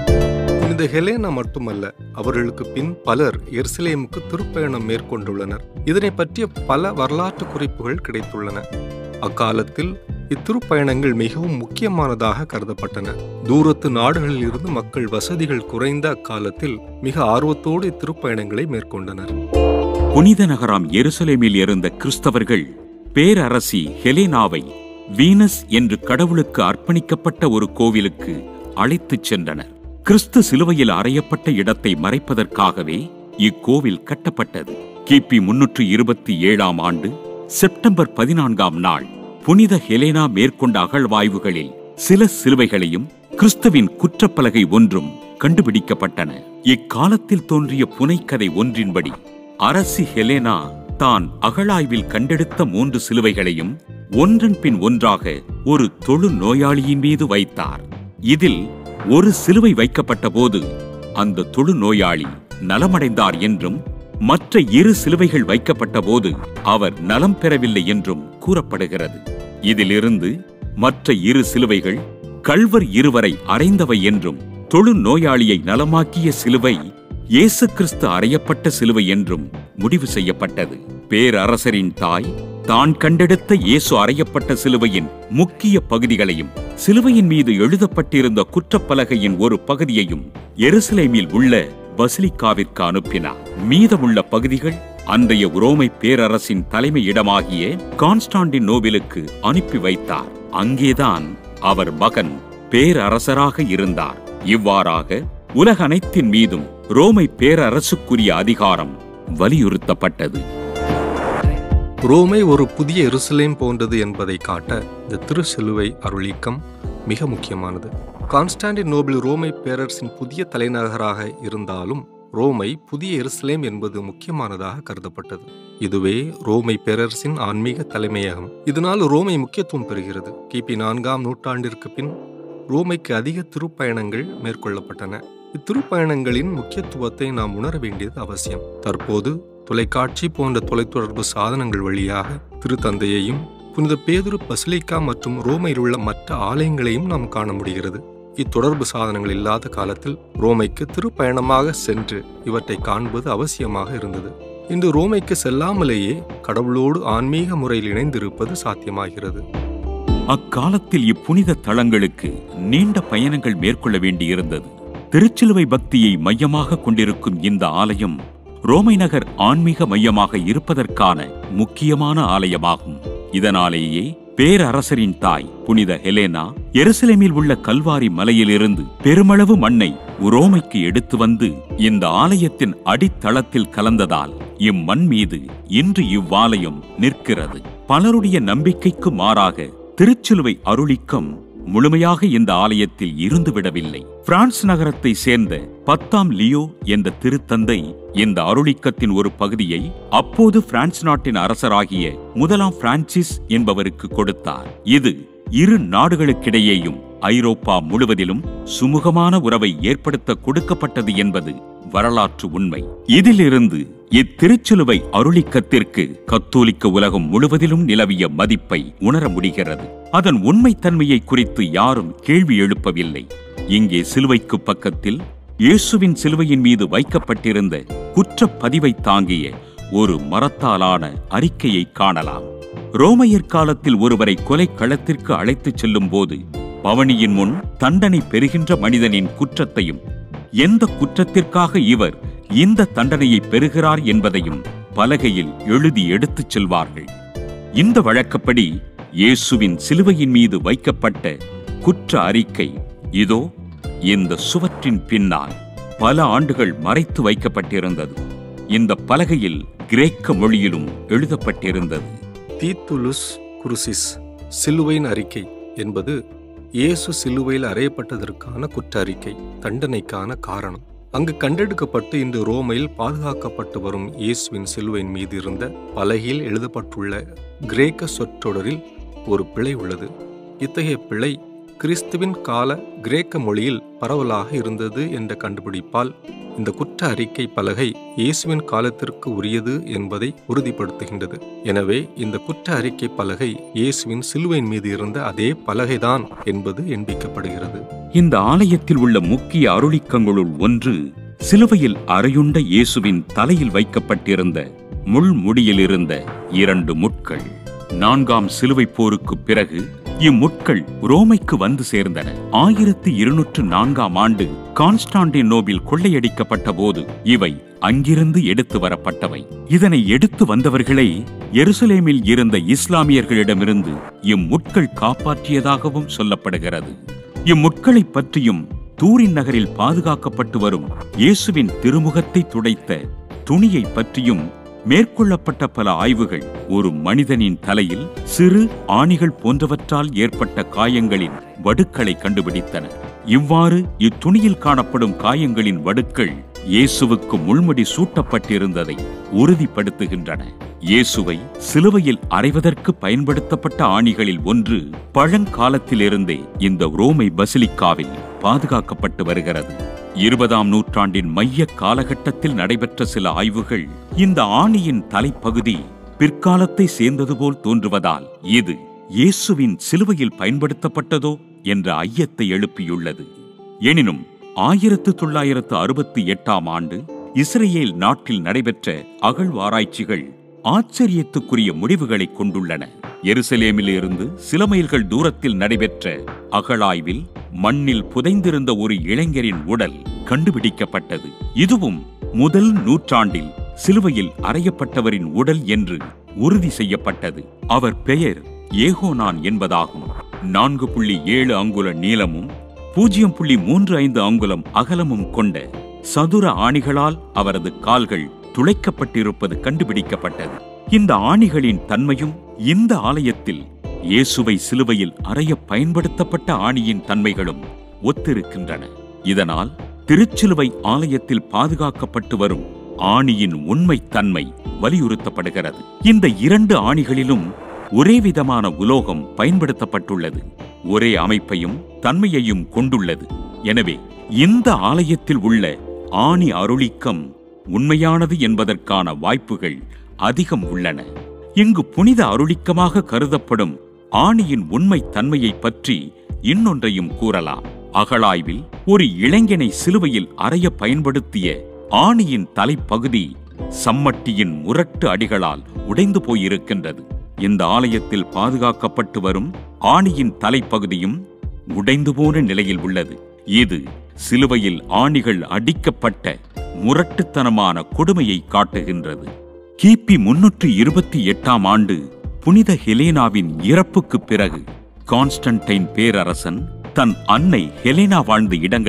புனித ஹெலேனா மட்டுமல்ல அவர்களுக்கு பின் பலர் எருசலேமுக்கு திருப்பயணம் மேற்கொண்டுள்ளனர் இதனை பற்றிய பல வரலாற்று குறிப்புகள் கிடைத்துள்ளன அக்காலத்தில் இத்திருப்பயணங்கள் மிகவும் முக்கியமானதாக கருதப்பட்டன தூரத்து நாடுகளில் இருந்து மக்கள் வசதிகள் குறைந்த அக்காலத்தில் மிக ஆர்வத்தோடு இத்திருப்பயணங்களை மேற்கொண்டனர் புனித நகராம் எருசலேமில் இருந்த கிறிஸ்தவர்கள் பேரரசி ஹெலேனாவை வீனஸ் என்று கடவுளுக்கு அர்ப்பணிக்கப்பட்ட ஒரு கோவிலுக்கு அழைத்துச் சென்றனர் கிறிஸ்து சிலுவையில் அறையப்பட்ட இடத்தை மறைப்பதற்காகவே இக்கோவில் கட்டப்பட்டது கிபி முன்னூற்று இருபத்தி ஏழாம் ஆண்டு செப்டம்பர் பதினான்காம் நாள் புனித ஹெலேனா மேற்கொண்ட அகழ்வாய்வுகளில் சில சிலுவைகளையும் கிறிஸ்துவின் குற்றப்பலகை ஒன்றும் கண்டுபிடிக்கப்பட்டன இக்காலத்தில் தோன்றிய புனைக்கதை ஒன்றின்படி அரசி ஹெலேனா தான் அகழாய்வில் கண்டெடுத்த மூன்று சிலுவைகளையும் ஒன்றன் பின் ஒன்றாக ஒரு தொழு நோயாளியின் மீது வைத்தார் இதில் ஒரு சிலுவை வைக்கப்பட்ட போது அந்த தொழு நோயாளி நலமடைந்தார் என்றும் மற்ற இரு சிலுவைகள் வைக்கப்பட்ட போது அவர் நலம் பெறவில்லை என்றும் கூறப்படுகிறது இதிலிருந்து மற்ற இரு சிலுவைகள் கள்வர் இருவரை அறைந்தவை என்றும் தொழு நோயாளியை நலமாக்கிய சிலுவை இயேசு கிறிஸ்து அறையப்பட்ட சிலுவை என்றும் முடிவு செய்யப்பட்டது பேரரசரின் தாய் தான் கண்டெடுத்த இயேசு அறையப்பட்ட சிலுவையின் முக்கிய பகுதிகளையும் சிலுவையின் மீது எழுதப்பட்டிருந்த குற்றப்பலகையின் ஒரு பகுதியையும் எருசலேமில் உள்ள பசிலிக்காவிற்கு அனுப்பினார் மீதமுள்ள பகுதிகள் அன்றைய உரோமை பேரரசின் தலைமையிடமாகிய கான்ஸ்டாண்டின் நோபிலுக்கு அனுப்பி வைத்தார் அங்கேதான் அவர் மகன் பேரரசராக இருந்தார் இவ்வாறாக உலக அனைத்தின் மீதும் ரோமை பேரரசுக்குரிய அதிகாரம் வலியுறுத்தப்பட்டது ரோமை ஒரு புதிய எருசலேம் போன்றது என்பதை காட்ட இந்த திருச்சிலுவை அருளிக்கம் மிக முக்கியமானது கான்ஸ்டாண்டினோபிள் ரோமை பேரரசின் புதிய தலைநகராக இருந்தாலும் ரோமை புதிய எருசலேம் என்பது முக்கியமானதாக கருதப்பட்டது இதுவே ரோமை பேரரசின் ஆன்மீக தலைமையகம் இதனால் ரோமை முக்கியத்துவம் பெறுகிறது கிபி நான்காம் நூற்றாண்டிற்கு பின் ரோமைக்கு அதிக திருப்பயணங்கள் மேற்கொள்ளப்பட்டன இத்திருப்பயணங்களின் முக்கியத்துவத்தை நாம் உணர வேண்டியது அவசியம் தற்போது தொலைக்காட்சி போன்ற தொலைத்தொடர்பு சாதனங்கள் வழியாக திருத்தந்தையையும் புனித பேதுரு பசிலிக்கா மற்றும் ரோமையில் உள்ள மற்ற ஆலயங்களையும் நாம் காண முடிகிறது இத்தொடர்பு சாதனங்கள் இல்லாத காலத்தில் ரோமைக்கு திருப்பயணமாக சென்று இவற்றை காண்பது அவசியமாக இருந்தது இன்று ரோமைக்கு செல்லாமலேயே கடவுளோடு ஆன்மீக முறையில் இணைந்திருப்பது சாத்தியமாகிறது அக்காலத்தில் இப்புனித தலங்களுக்கு நீண்ட பயணங்கள் மேற்கொள்ள வேண்டியிருந்தது திருச்சிலுவை பக்தியை மையமாக கொண்டிருக்கும் இந்த ஆலயம் ரோமை நகர் ஆன்மீக மையமாக இருப்பதற்கான முக்கியமான ஆலயமாகும் இதனாலேயே பேரரசரின் தாய் புனித ஹெலேனா எருசலேமில் உள்ள கல்வாரி மலையிலிருந்து பெருமளவு மண்ணை உரோமைக்கு எடுத்து வந்து இந்த ஆலயத்தின் அடித்தளத்தில் கலந்ததால் இம்மண் மீது இன்று இவ்வாலயம் நிற்கிறது பலருடைய நம்பிக்கைக்கு மாறாக திருச்சிலுவை அருளிக்கம் முழுமையாக இந்த ஆலயத்தில் இருந்துவிடவில்லை பிரான்ஸ் நகரத்தை சேர்ந்த பத்தாம் லியோ என்ற திருத்தந்தை இந்த அருளிக்கத்தின் ஒரு பகுதியை அப்போது பிரான்ஸ் நாட்டின் அரசராகிய முதலாம் பிரான்சிஸ் என்பவருக்கு கொடுத்தார் இது இரு நாடுகளுக்கிடையேயும் ஐரோப்பா முழுவதிலும் சுமூகமான உறவை ஏற்படுத்த கொடுக்கப்பட்டது என்பது வரலாற்று உண்மை இதிலிருந்து இத்திருச்சிலுவை அருளிக்கத்திற்கு கத்தோலிக்க உலகம் முழுவதிலும் நிலவிய மதிப்பை உணர முடிகிறது அதன் உண்மைத்தன்மையை குறித்து யாரும் கேள்வி எழுப்பவில்லை இங்கே சிலுவைக்கு பக்கத்தில் இயேசுவின் சிலுவையின் மீது வைக்கப்பட்டிருந்த குற்றப்பதிவை தாங்கிய ஒரு மரத்தாலான அறிக்கையை காணலாம் ரோமையர் காலத்தில் ஒருவரை கொலை களத்திற்கு அழைத்துச் செல்லும் போது பவனியின் முன் தண்டனை பெறுகின்ற மனிதனின் குற்றத்தையும் எந்த குற்றத்திற்காக இவர் இந்த தண்டனையை பெறுகிறார் என்பதையும் பலகையில் எழுதி எடுத்துச் செல்வார்கள் இந்த வழக்கப்படி இயேசுவின் சிலுவையின் மீது வைக்கப்பட்ட குற்ற அறிக்கை இதோ இந்த சுவற்றின் பின்னால் பல ஆண்டுகள் மறைத்து வைக்கப்பட்டிருந்தது இந்த பலகையில் கிரேக்க மொழியிலும் எழுதப்பட்டிருந்தது தீத்துலுஸ் குருசிஸ் சிலுவையின் அறிக்கை என்பது இயேசு சிலுவையில் அறையப்பட்டதற்கான குற்ற அறிக்கை தண்டனைக்கான காரணம் அங்கு கண்டெடுக்கப்பட்டு இன்று ரோமையில் பாதுகாக்கப்பட்டு வரும் இயேசுவின் சிலுவையின் மீது இருந்த பலகையில் எழுதப்பட்டுள்ள கிரேக்க சொற்றொடரில் ஒரு பிழை உள்ளது இத்தகைய பிழை கிறிஸ்துவின் கால கிரேக்க மொழியில் பரவலாக இருந்தது என்ற கண்டுபிடிப்பால் இந்த குற்ற அறிக்கை பலகை இயேசுவின் காலத்திற்கு உரியது என்பதை உறுதிப்படுத்துகின்றது எனவே இந்த குற்ற அறிக்கை பலகை இயேசுவின் சிலுவையின் மீது இருந்த அதே பலகைதான் என்பது எண்பிக்கப்படுகிறது இந்த ஆலயத்தில் உள்ள முக்கிய அருளிக்கங்களுள் ஒன்று சிலுவையில் அறையுண்ட இயேசுவின் தலையில் வைக்கப்பட்டிருந்த முள்முடியில் இருந்த இரண்டு முட்கள் நான்காம் சிலுவை போருக்கு பிறகு இம்முட்கள் ரோமைக்கு வந்து சேர்ந்தன ஆயிரத்தி இருநூற்று நான்காம் ஆண்டு கான்ஸ்டாண்டினோபில் கொள்ளையடிக்கப்பட்ட போது இவை அங்கிருந்து எடுத்து வரப்பட்டவை இதனை எடுத்து வந்தவர்களே எருசலேமில் இருந்த இஸ்லாமியர்களிடமிருந்து இம்முட்கள் காப்பாற்றியதாகவும் சொல்லப்படுகிறது இம்முட்களைப் பற்றியும் தூரின் நகரில் பாதுகாக்கப்பட்டு வரும் இயேசுவின் திருமுகத்தை துடைத்த துணியை பற்றியும் மேற்கொள்ளப்பட்ட பல ஆய்வுகள் ஒரு மனிதனின் தலையில் சிறு ஆணிகள் போன்றவற்றால் ஏற்பட்ட காயங்களின் வடுக்களை கண்டுபிடித்தன இவ்வாறு இத்துணியில் காணப்படும் காயங்களின் வடுக்கள் இயேசுவுக்கு முள்முடி சூட்டப்பட்டிருந்ததை உறுதிப்படுத்துகின்றன இயேசுவை சிலுவையில் அறைவதற்கு பயன்படுத்தப்பட்ட ஆணிகளில் ஒன்று பழங்காலத்திலிருந்தே இந்த ரோமை பசிலிக்காவில் பாதுகாக்கப்பட்டு வருகிறது இருபதாம் நூற்றாண்டின் மைய காலகட்டத்தில் நடைபெற்ற சில ஆய்வுகள் இந்த ஆணியின் தலைப்பகுதி பிற்காலத்தை சேர்ந்தது போல் தோன்றுவதால் இது இயேசுவின் சிலுவையில் பயன்படுத்தப்பட்டதோ என்ற ஐயத்தை எழுப்பியுள்ளது எனினும் ஆயிரத்து தொள்ளாயிரத்து அறுபத்தி எட்டாம் ஆண்டு இஸ்ரேல் நாட்டில் நடைபெற்ற அகழ்வாராய்ச்சிகள் ஆச்சரியத்துக்குரிய முடிவுகளை கொண்டுள்ளன எருசலேமில் இருந்து சில மைல்கள் தூரத்தில் நடைபெற்ற அகழாய்வில் மண்ணில் புதைந்திருந்த ஒரு இளைஞரின் உடல் கண்டுபிடிக்கப்பட்டது இதுவும் முதல் நூற்றாண்டில் சிலுவையில் அறையப்பட்டவரின் உடல் என்று உறுதி செய்யப்பட்டது அவர் பெயர் ஏகோனான் என்பதாகும் நான்கு புள்ளி ஏழு அங்குல நீளமும் பூஜ்ஜியம் புள்ளி மூன்று ஐந்து அங்குலம் அகலமும் கொண்ட சதுர ஆணிகளால் அவரது கால்கள் துளைக்கப்பட்டிருப்பது கண்டுபிடிக்கப்பட்டது இந்த ஆணிகளின் தன்மையும் இந்த ஆலயத்தில் இயேசுவை சிலுவையில் அறைய பயன்படுத்தப்பட்ட ஆணியின் தன்மைகளும் ஒத்திருக்கின்றன இதனால் திருச்சிலுவை ஆலயத்தில் பாதுகாக்கப்பட்டு வரும் ஆணியின் உண்மைத்தன்மை வலியுறுத்தப்படுகிறது இந்த இரண்டு ஆணிகளிலும் ஒரே விதமான உலோகம் பயன்படுத்தப்பட்டுள்ளது ஒரே அமைப்பையும் தன்மையையும் கொண்டுள்ளது எனவே இந்த ஆலயத்தில் உள்ள ஆணி அருளிக்கம் உண்மையானது என்பதற்கான வாய்ப்புகள் அதிகம் உள்ளன இங்கு புனித அருளிக்கமாக கருதப்படும் ஆணியின் உண்மை தன்மையை பற்றி இன்னொன்றையும் கூறலாம் அகழாய்வில் ஒரு இளைஞனை சிலுவையில் அறைய பயன்படுத்திய ஆணியின் தலைப்பகுதி சம்மட்டியின் முரட்டு அடிகளால் உடைந்து போயிருக்கின்றது இந்த ஆலயத்தில் பாதுகாக்கப்பட்டு வரும் ஆணியின் தலைப்பகுதியும் உடைந்து போன நிலையில் உள்ளது இது சிலுவையில் ஆணிகள் அடிக்கப்பட்ட முரட்டுத்தனமான கொடுமையை காட்டுகின்றது கிபி முன்னூற்று இருபத்தி எட்டாம் ஆண்டு புனித ஹெலேனாவின் இறப்புக்குப் பிறகு கான்ஸ்டன்டைன் பேரரசன் தன் அன்னை ஹெலேனா வாழ்ந்த இடங்களை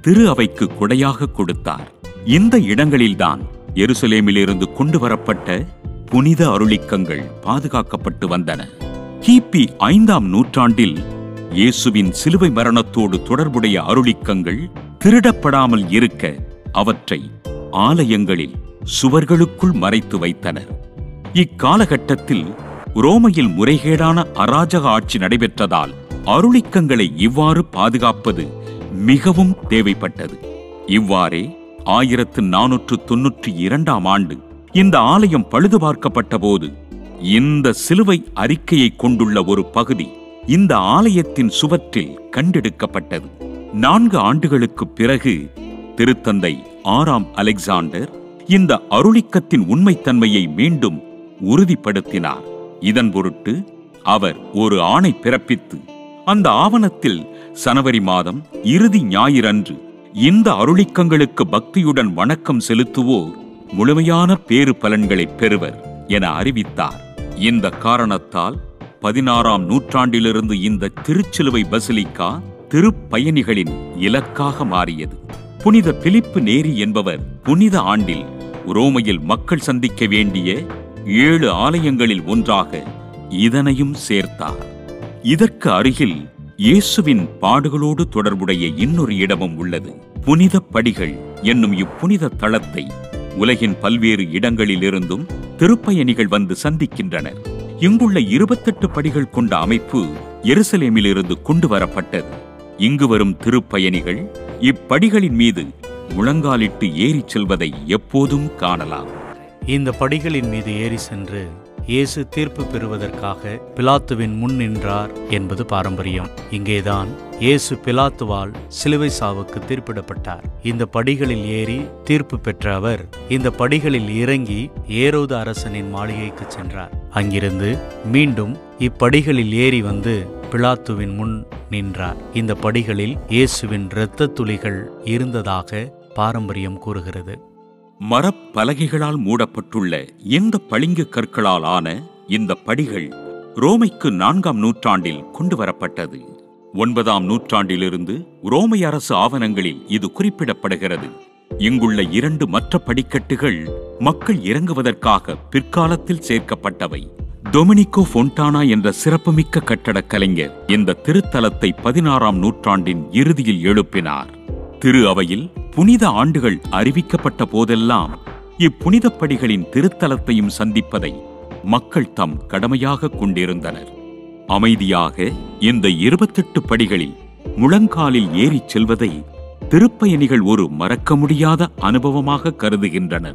திரு அவைக்கு கொடையாக கொடுத்தார் இந்த இடங்களில்தான் எருசலேமிலிருந்து கொண்டு வரப்பட்ட புனித அருளிக்கங்கள் பாதுகாக்கப்பட்டு வந்தன கிபி ஐந்தாம் நூற்றாண்டில் இயேசுவின் சிலுவை மரணத்தோடு தொடர்புடைய அருளிக்கங்கள் திருடப்படாமல் இருக்க அவற்றை ஆலயங்களில் சுவர்களுக்குள் மறைத்து வைத்தனர் இக்காலகட்டத்தில் ரோமையில் முறைகேடான அராஜக ஆட்சி நடைபெற்றதால் அருளிக்கங்களை இவ்வாறு பாதுகாப்பது மிகவும் தேவைப்பட்டது இவ்வாறே ஆயிரத்து நானூற்று தொன்னூற்றி இரண்டாம் ஆண்டு இந்த ஆலயம் பழுது பார்க்கப்பட்ட போது இந்த சிலுவை அறிக்கையை கொண்டுள்ள ஒரு பகுதி இந்த ஆலயத்தின் சுவற்றில் கண்டெடுக்கப்பட்டது நான்கு ஆண்டுகளுக்குப் பிறகு திருத்தந்தை ஆறாம் அலெக்சாண்டர் இந்த அருளிக்கத்தின் உண்மைத்தன்மையை மீண்டும் உறுதிப்படுத்தினார் இதன் பொருட்டு அவர் ஒரு ஆணை பிறப்பித்து அந்த ஆவணத்தில் சனவரி மாதம் இறுதி ஞாயிறன்று இந்த அருளிக்கங்களுக்கு பக்தியுடன் வணக்கம் செலுத்துவோர் முழுமையான பேறு பலன்களை பெறுவர் என அறிவித்தார் இந்த காரணத்தால் பதினாறாம் நூற்றாண்டிலிருந்து இந்த திருச்சிலுவை பசிலிக்கா திருப்பயணிகளின் இலக்காக மாறியது புனித பிலிப்பு நேரி என்பவர் புனித ஆண்டில் ரோமையில் மக்கள் சந்திக்க வேண்டிய ஏழு ஆலயங்களில் ஒன்றாக இதனையும் சேர்த்தார் இதற்கு அருகில் இயேசுவின் பாடுகளோடு தொடர்புடைய இன்னொரு இடமும் உள்ளது புனித படிகள் என்னும் இப்புனித தளத்தை உலகின் பல்வேறு இடங்களிலிருந்தும் திருப்பயணிகள் வந்து சந்திக்கின்றனர் இங்குள்ள இருபத்தெட்டு படிகள் கொண்ட அமைப்பு எருசலேமிலிருந்து கொண்டு வரப்பட்டது இங்கு வரும் திருப்பயணிகள் இப்படிகளின் மீது முழங்காலிட்டு ஏறிச் செல்வதை எப்போதும் காணலாம் இந்த படிகளின் மீது ஏறி சென்று இயேசு தீர்ப்பு பெறுவதற்காக பிலாத்துவின் முன் நின்றார் என்பது பாரம்பரியம் இங்கேதான் இயேசு பிலாத்துவால் சிலுவை சாவுக்கு தீர்ப்பிடப்பட்டார் இந்த படிகளில் ஏறி தீர்ப்பு பெற்ற அவர் இந்த படிகளில் இறங்கி ஏரோது அரசனின் மாளிகைக்கு சென்றார் அங்கிருந்து மீண்டும் இப்படிகளில் ஏறி வந்து பிலாத்துவின் முன் நின்றார் இந்த படிகளில் இயேசுவின் இரத்த துளிகள் இருந்ததாக பாரம்பரியம் கூறுகிறது மரப்பலகைகளால் மூடப்பட்டுள்ள இந்த பளிங்கு கற்களால் ஆன இந்த படிகள் ரோமைக்கு நான்காம் நூற்றாண்டில் கொண்டு வரப்பட்டது ஒன்பதாம் நூற்றாண்டிலிருந்து ரோமை அரசு ஆவணங்களில் இது குறிப்பிடப்படுகிறது இங்குள்ள இரண்டு மற்ற படிக்கட்டுகள் மக்கள் இறங்குவதற்காக பிற்காலத்தில் சேர்க்கப்பட்டவை டொமினிகோ ஃபொன்டானா என்ற சிறப்புமிக்க கட்டடக் கலைஞர் இந்த திருத்தலத்தை பதினாறாம் நூற்றாண்டின் இறுதியில் எழுப்பினார் திரு அவையில் புனித ஆண்டுகள் அறிவிக்கப்பட்ட போதெல்லாம் இப்புனித படிகளின் திருத்தலத்தையும் சந்திப்பதை மக்கள் தம் கடமையாக கொண்டிருந்தனர் அமைதியாக இந்த இருபத்தெட்டு படிகளில் முழங்காலில் ஏறிச் செல்வதை திருப்பயணிகள் ஒரு மறக்க முடியாத அனுபவமாக கருதுகின்றனர்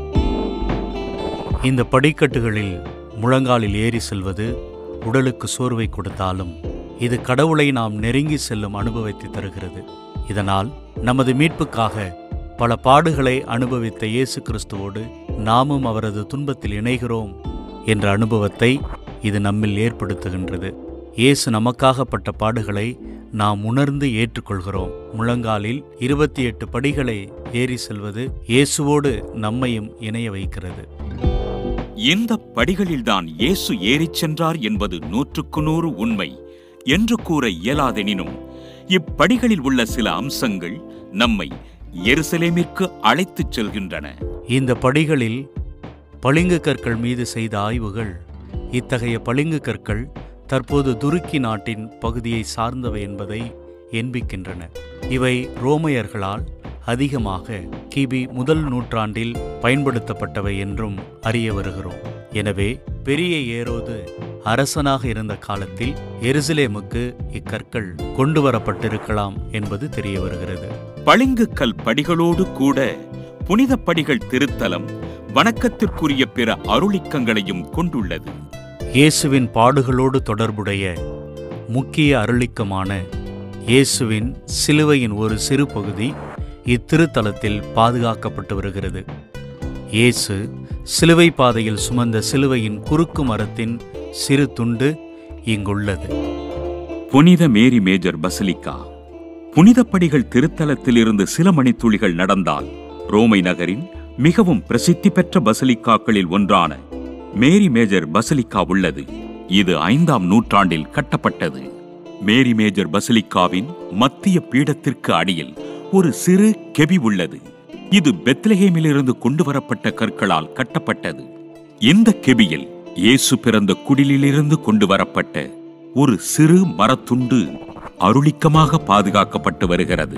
இந்த படிக்கட்டுகளில் முழங்காலில் ஏறி செல்வது உடலுக்கு சோர்வை கொடுத்தாலும் இது கடவுளை நாம் நெருங்கி செல்லும் அனுபவத்தை தருகிறது இதனால் நமது மீட்புக்காக பல பாடுகளை அனுபவித்த இயேசு கிறிஸ்துவோடு நாமும் அவரது துன்பத்தில் இணைகிறோம் என்ற அனுபவத்தை இது நம்மில் ஏற்படுத்துகின்றது இயேசு நமக்காகப்பட்ட பாடுகளை நாம் உணர்ந்து ஏற்றுக்கொள்கிறோம் முழங்காலில் இருபத்தி எட்டு படிகளை ஏறி செல்வது இயேசுவோடு நம்மையும் இணைய வைக்கிறது இந்த படிகளில்தான் இயேசு ஏறிச் சென்றார் என்பது நூற்றுக்கு நூறு உண்மை என்று கூற இயலாதெனினும் இப்படிகளில் உள்ள சில அம்சங்கள் நம்மை எருசலேமிற்கு அழைத்துச் செல்கின்றன இந்த படிகளில் பளிங்கு கற்கள் மீது செய்த ஆய்வுகள் இத்தகைய பளிங்கு கற்கள் தற்போது துருக்கி நாட்டின் பகுதியை சார்ந்தவை என்பதை எண்பிக்கின்றன இவை ரோமையர்களால் அதிகமாக கிபி முதல் நூற்றாண்டில் பயன்படுத்தப்பட்டவை என்றும் அறிய வருகிறோம் எனவே பெரிய ஏரோது அரசனாக இருந்த காலத்தில் எருசலேமுக்கு இக்கற்கள் கொண்டு வரப்பட்டிருக்கலாம் என்பது தெரிய வருகிறது பளிங்குக்கல் படிகளோடு கூட புனித படிகள் திருத்தலம் வணக்கத்திற்குரிய பிற அருளிக்கங்களையும் கொண்டுள்ளது இயேசுவின் பாடுகளோடு தொடர்புடைய முக்கிய அருளிக்கமான இயேசுவின் சிலுவையின் ஒரு சிறு பகுதி இத்திருத்தலத்தில் பாதுகாக்கப்பட்டு வருகிறது இயேசு சிலுவை பாதையில் சுமந்த சிலுவையின் குறுக்கு மரத்தின் சிறு துண்டு இங்குள்ளது புனித மேரி மேஜர் பசிலிக்கா புனித படிகள் திருத்தலத்திலிருந்து சில மணித்துளிகள் நடந்தால் ரோமை நகரின் மிகவும் பிரசித்தி பெற்ற பசிலிக்காக்களில் ஒன்றான மேரி மேஜர் பசிலிக்கா உள்ளது இது ஐந்தாம் நூற்றாண்டில் கட்டப்பட்டது மேரி மேஜர் பசிலிக்காவின் மத்திய பீடத்திற்கு அடியில் ஒரு சிறு கெபி உள்ளது இது பெத்லஹேமிலிருந்து கொண்டு வரப்பட்ட கற்களால் கட்டப்பட்டது இந்த கெபியில் இயேசு பிறந்த குடிலிலிருந்து கொண்டு வரப்பட்ட ஒரு சிறு மரத்துண்டு அருளிக்கமாக பாதுகாக்கப்பட்டு வருகிறது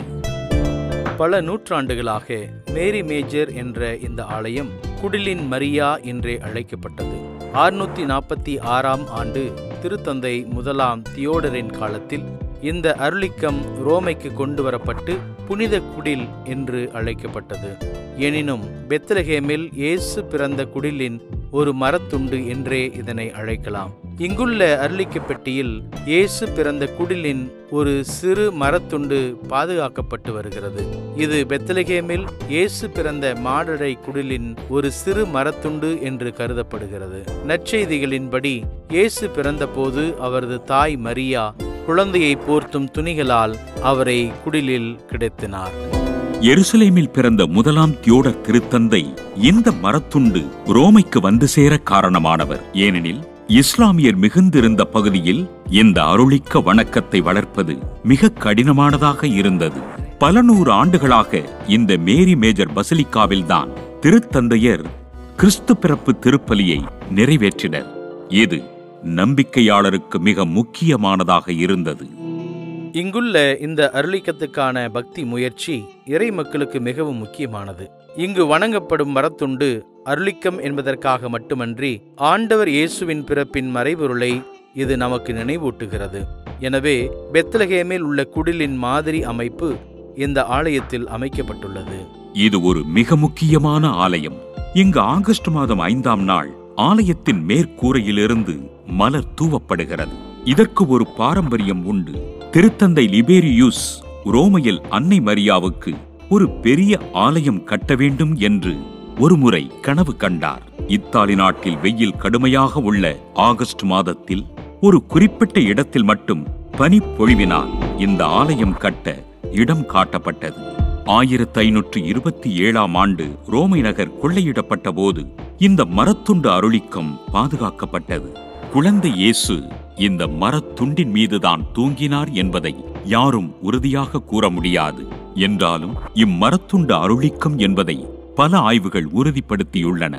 பல நூற்றாண்டுகளாக மேரி மேஜர் என்ற இந்த ஆலயம் குடிலின் மரியா என்றே அழைக்கப்பட்டது ஆறுநூத்தி நாற்பத்தி ஆறாம் ஆண்டு திருத்தந்தை முதலாம் தியோடரின் காலத்தில் இந்த அருளிக்கம் ரோமைக்கு கொண்டு வரப்பட்டு புனித குடில் என்று அழைக்கப்பட்டது எனினும் பெத்லஹேமில் இயேசு பிறந்த குடிலின் ஒரு மரத்துண்டு என்றே இதனை அழைக்கலாம் இங்குள்ள அருளிக்க பெட்டியில் இயேசு பிறந்த குடிலின் ஒரு சிறு மரத்துண்டு பாதுகாக்கப்பட்டு வருகிறது இது பெத்லகேமில் இயேசு பிறந்த மாடடை குடிலின் ஒரு சிறு மரத்துண்டு என்று கருதப்படுகிறது நற்செய்திகளின்படி இயேசு பிறந்தபோது அவரது தாய் மரியா குழந்தையை போர்த்தும் துணிகளால் அவரை குடிலில் கிடத்தினார் எருசலேமில் பிறந்த முதலாம் தியோடர் திருத்தந்தை இந்த மரத்துண்டு ரோமைக்கு வந்து சேர காரணமானவர் ஏனெனில் இஸ்லாமியர் மிகுந்திருந்த பகுதியில் இந்த அருளிக்க வணக்கத்தை வளர்ப்பது மிக கடினமானதாக இருந்தது பல நூறு ஆண்டுகளாக இந்த மேரி மேஜர் பசிலிக்காவில்தான் திருத்தந்தையர் கிறிஸ்து பிறப்பு திருப்பலியை நிறைவேற்றினர் இது நம்பிக்கையாளருக்கு மிக முக்கியமானதாக இருந்தது இங்குள்ள இந்த அருளிக்கத்துக்கான பக்தி முயற்சி இறை மக்களுக்கு மிகவும் முக்கியமானது இங்கு வணங்கப்படும் மரத்துண்டு அருளிக்கம் என்பதற்காக மட்டுமன்றி ஆண்டவர் இயேசுவின் பிறப்பின் மறைபொருளை இது நமக்கு நினைவூட்டுகிறது எனவே பெத்லகேமில் உள்ள குடிலின் மாதிரி அமைப்பு இந்த ஆலயத்தில் அமைக்கப்பட்டுள்ளது இது ஒரு மிக முக்கியமான ஆலயம் இங்கு ஆகஸ்ட் மாதம் ஐந்தாம் நாள் ஆலயத்தின் மேற்கூரையிலிருந்து மலர் தூவப்படுகிறது இதற்கு ஒரு பாரம்பரியம் உண்டு திருத்தந்தை லிபேரியூஸ் ரோமையில் அன்னை மரியாவுக்கு ஒரு பெரிய ஆலயம் கட்ட வேண்டும் என்று ஒருமுறை கனவு கண்டார் இத்தாலி நாட்டில் வெயில் கடுமையாக உள்ள ஆகஸ்ட் மாதத்தில் ஒரு குறிப்பிட்ட இடத்தில் மட்டும் பனி பொழிவினால் இந்த ஆலயம் கட்ட இடம் காட்டப்பட்டது ஆயிரத்து ஐநூற்று இருபத்தி ஏழாம் ஆண்டு ரோமை நகர் கொள்ளையிடப்பட்ட போது இந்த மரத்துண்டு அருளிக்கம் பாதுகாக்கப்பட்டது குழந்தை இயேசு இந்த மரத்துண்டின் மீதுதான் தூங்கினார் என்பதை யாரும் உறுதியாக கூற முடியாது என்றாலும் இம்மரத்துண்டு அருளிக்கம் என்பதை பல ஆய்வுகள் உறுதிப்படுத்தியுள்ளன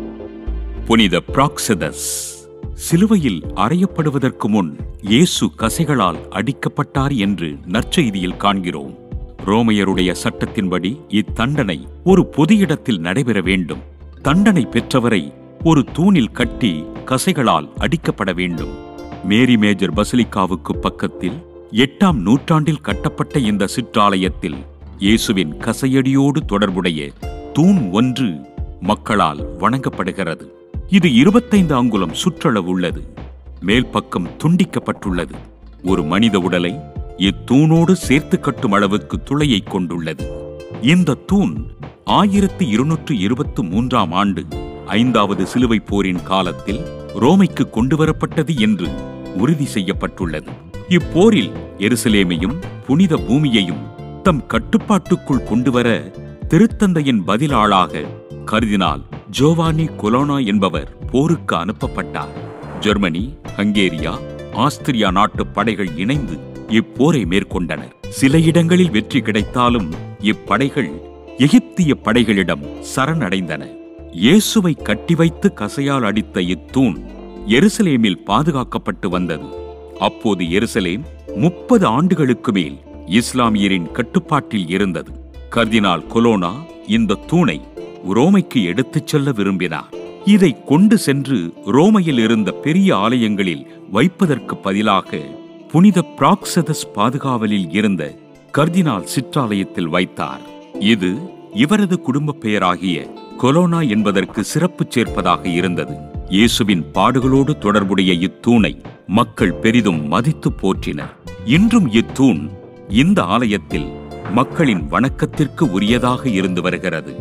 புனித பிராக்சதஸ் சிலுவையில் அறையப்படுவதற்கு முன் இயேசு கசைகளால் அடிக்கப்பட்டார் என்று நற்செய்தியில் காண்கிறோம் ரோமையருடைய சட்டத்தின்படி இத்தண்டனை ஒரு பொது இடத்தில் நடைபெற வேண்டும் தண்டனை பெற்றவரை ஒரு தூணில் கட்டி கசைகளால் அடிக்கப்பட வேண்டும் மேரி மேஜர் பசிலிக்காவுக்கு பக்கத்தில் எட்டாம் நூற்றாண்டில் கட்டப்பட்ட இந்த சிற்றாலயத்தில் இயேசுவின் கசையடியோடு தொடர்புடைய தூண் ஒன்று மக்களால் வணங்கப்படுகிறது இது இருபத்தைந்து அங்குலம் சுற்றளவு உள்ளது மேல் பக்கம் துண்டிக்கப்பட்டுள்ளது ஒரு மனித உடலை இத்தூணோடு சேர்த்து கட்டும் அளவுக்கு துளையை கொண்டுள்ளது இந்த தூண் ஆயிரத்தி இருநூற்று இருபத்து மூன்றாம் ஆண்டு ஐந்தாவது சிலுவை போரின் காலத்தில் ரோமைக்கு கொண்டு வரப்பட்டது என்று உறுதி செய்யப்பட்டுள்ளது இப்போரில் எருசலேமையும் புனித பூமியையும் தம் கட்டுப்பாட்டுக்குள் கொண்டுவர திருத்தந்தையின் பதிலாளாக கர்தினால் ஜோவானி கொலோனா என்பவர் போருக்கு அனுப்பப்பட்டார் ஜெர்மனி ஹங்கேரியா ஆஸ்திரியா நாட்டு படைகள் இணைந்து இப்போரை மேற்கொண்டனர் சில இடங்களில் வெற்றி கிடைத்தாலும் இப்படைகள் எகிப்திய படைகளிடம் சரணடைந்தன இயேசுவை கட்டி வைத்து கசையால் அடித்த இத்தூண் எருசலேமில் பாதுகாக்கப்பட்டு வந்தது அப்போது எருசலேம் முப்பது ஆண்டுகளுக்கு மேல் இஸ்லாமியரின் கட்டுப்பாட்டில் இருந்தது கர்தினால் கொலோனா இந்த தூணை ரோமைக்கு எடுத்துச் செல்ல விரும்பினார் இதை கொண்டு சென்று ரோமையில் இருந்த பெரிய ஆலயங்களில் வைப்பதற்கு பதிலாக புனித பிராக்சதஸ் பாதுகாவலில் இருந்த கர்தினால் சிற்றாலயத்தில் வைத்தார் இது இவரது குடும்ப பெயராகிய கொலோனா என்பதற்கு சிறப்பு சேர்ப்பதாக இருந்தது இயேசுவின் பாடுகளோடு தொடர்புடைய இத்தூணை மக்கள் பெரிதும் மதித்து போற்றினர் இன்றும் இத்தூண் இந்த ஆலயத்தில் மக்களின் வணக்கத்திற்கு உரியதாக இருந்து வருகிறது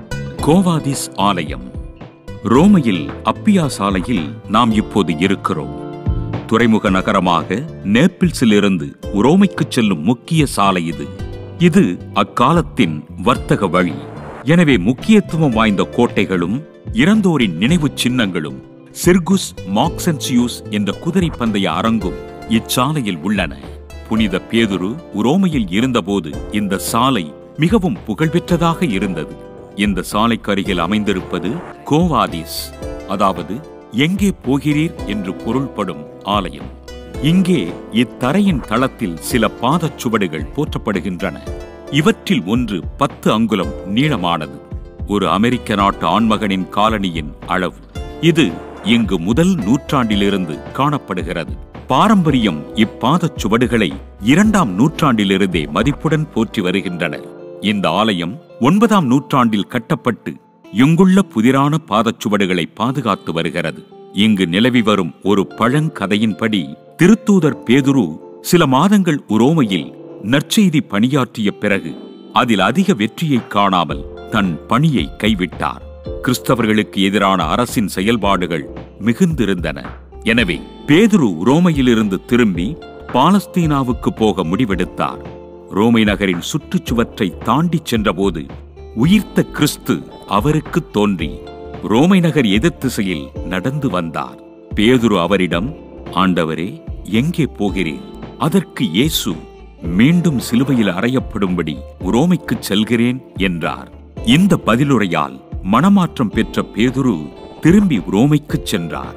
கோவாதிஸ் ஆலயம் ரோமையில் அப்பியா சாலையில் நாம் இப்போது இருக்கிறோம் துறைமுக நகரமாக நேப்பிள்ஸிலிருந்து ரோமைக்கு செல்லும் முக்கிய சாலை இது இது அக்காலத்தின் வர்த்தக வழி எனவே முக்கியத்துவம் வாய்ந்த கோட்டைகளும் இறந்தோரின் நினைவுச் சின்னங்களும் சிர்குஸ் மாக்சன்சியூஸ் என்ற குதிரை பந்தய அரங்கும் இச்சாலையில் உள்ளன புனித பேதுரு ரோமையில் இருந்தபோது இந்த சாலை மிகவும் புகழ்பெற்றதாக இருந்தது இந்த சாலைக்கு அருகில் அமைந்திருப்பது கோவாதிஸ் அதாவது எங்கே போகிறீர் என்று பொருள்படும் ஆலயம் இங்கே இத்தரையின் தளத்தில் சில பாதச்சுவடுகள் போற்றப்படுகின்றன இவற்றில் ஒன்று பத்து அங்குலம் நீளமானது ஒரு அமெரிக்க நாட்டு ஆண்மகனின் காலனியின் அளவு இது இங்கு முதல் நூற்றாண்டிலிருந்து காணப்படுகிறது பாரம்பரியம் இப்பாதச் சுவடுகளை இரண்டாம் நூற்றாண்டிலிருந்தே மதிப்புடன் போற்றி வருகின்றனர் இந்த ஆலயம் ஒன்பதாம் நூற்றாண்டில் கட்டப்பட்டு இங்குள்ள புதிரான பாதச்சுவடுகளை பாதுகாத்து வருகிறது இங்கு நிலவி வரும் ஒரு பழங்கதையின்படி திருத்தூதர் பேதுரு சில மாதங்கள் உரோமையில் நற்செய்தி பணியாற்றிய பிறகு அதில் அதிக வெற்றியை காணாமல் தன் பணியை கைவிட்டார் கிறிஸ்தவர்களுக்கு எதிரான அரசின் செயல்பாடுகள் மிகுந்திருந்தன எனவே பேதுரு ரோமையிலிருந்து திரும்பி பாலஸ்தீனாவுக்கு போக முடிவெடுத்தார் ரோமை நகரின் சுற்றுச்சுவற்றை தாண்டிச் சென்றபோது உயிர்த்த கிறிஸ்து அவருக்கு தோன்றி ரோமை நகர் எதிர்த்திசையில் நடந்து வந்தார் பேதுரு அவரிடம் ஆண்டவரே எங்கே போகிறீர் அதற்கு இயேசு மீண்டும் சிலுவையில் அறையப்படும்படி ரோமைக்குச் செல்கிறேன் என்றார் இந்த பதிலுரையால் மனமாற்றம் பெற்ற பேதுரு திரும்பி ரோமைக்குச் சென்றார்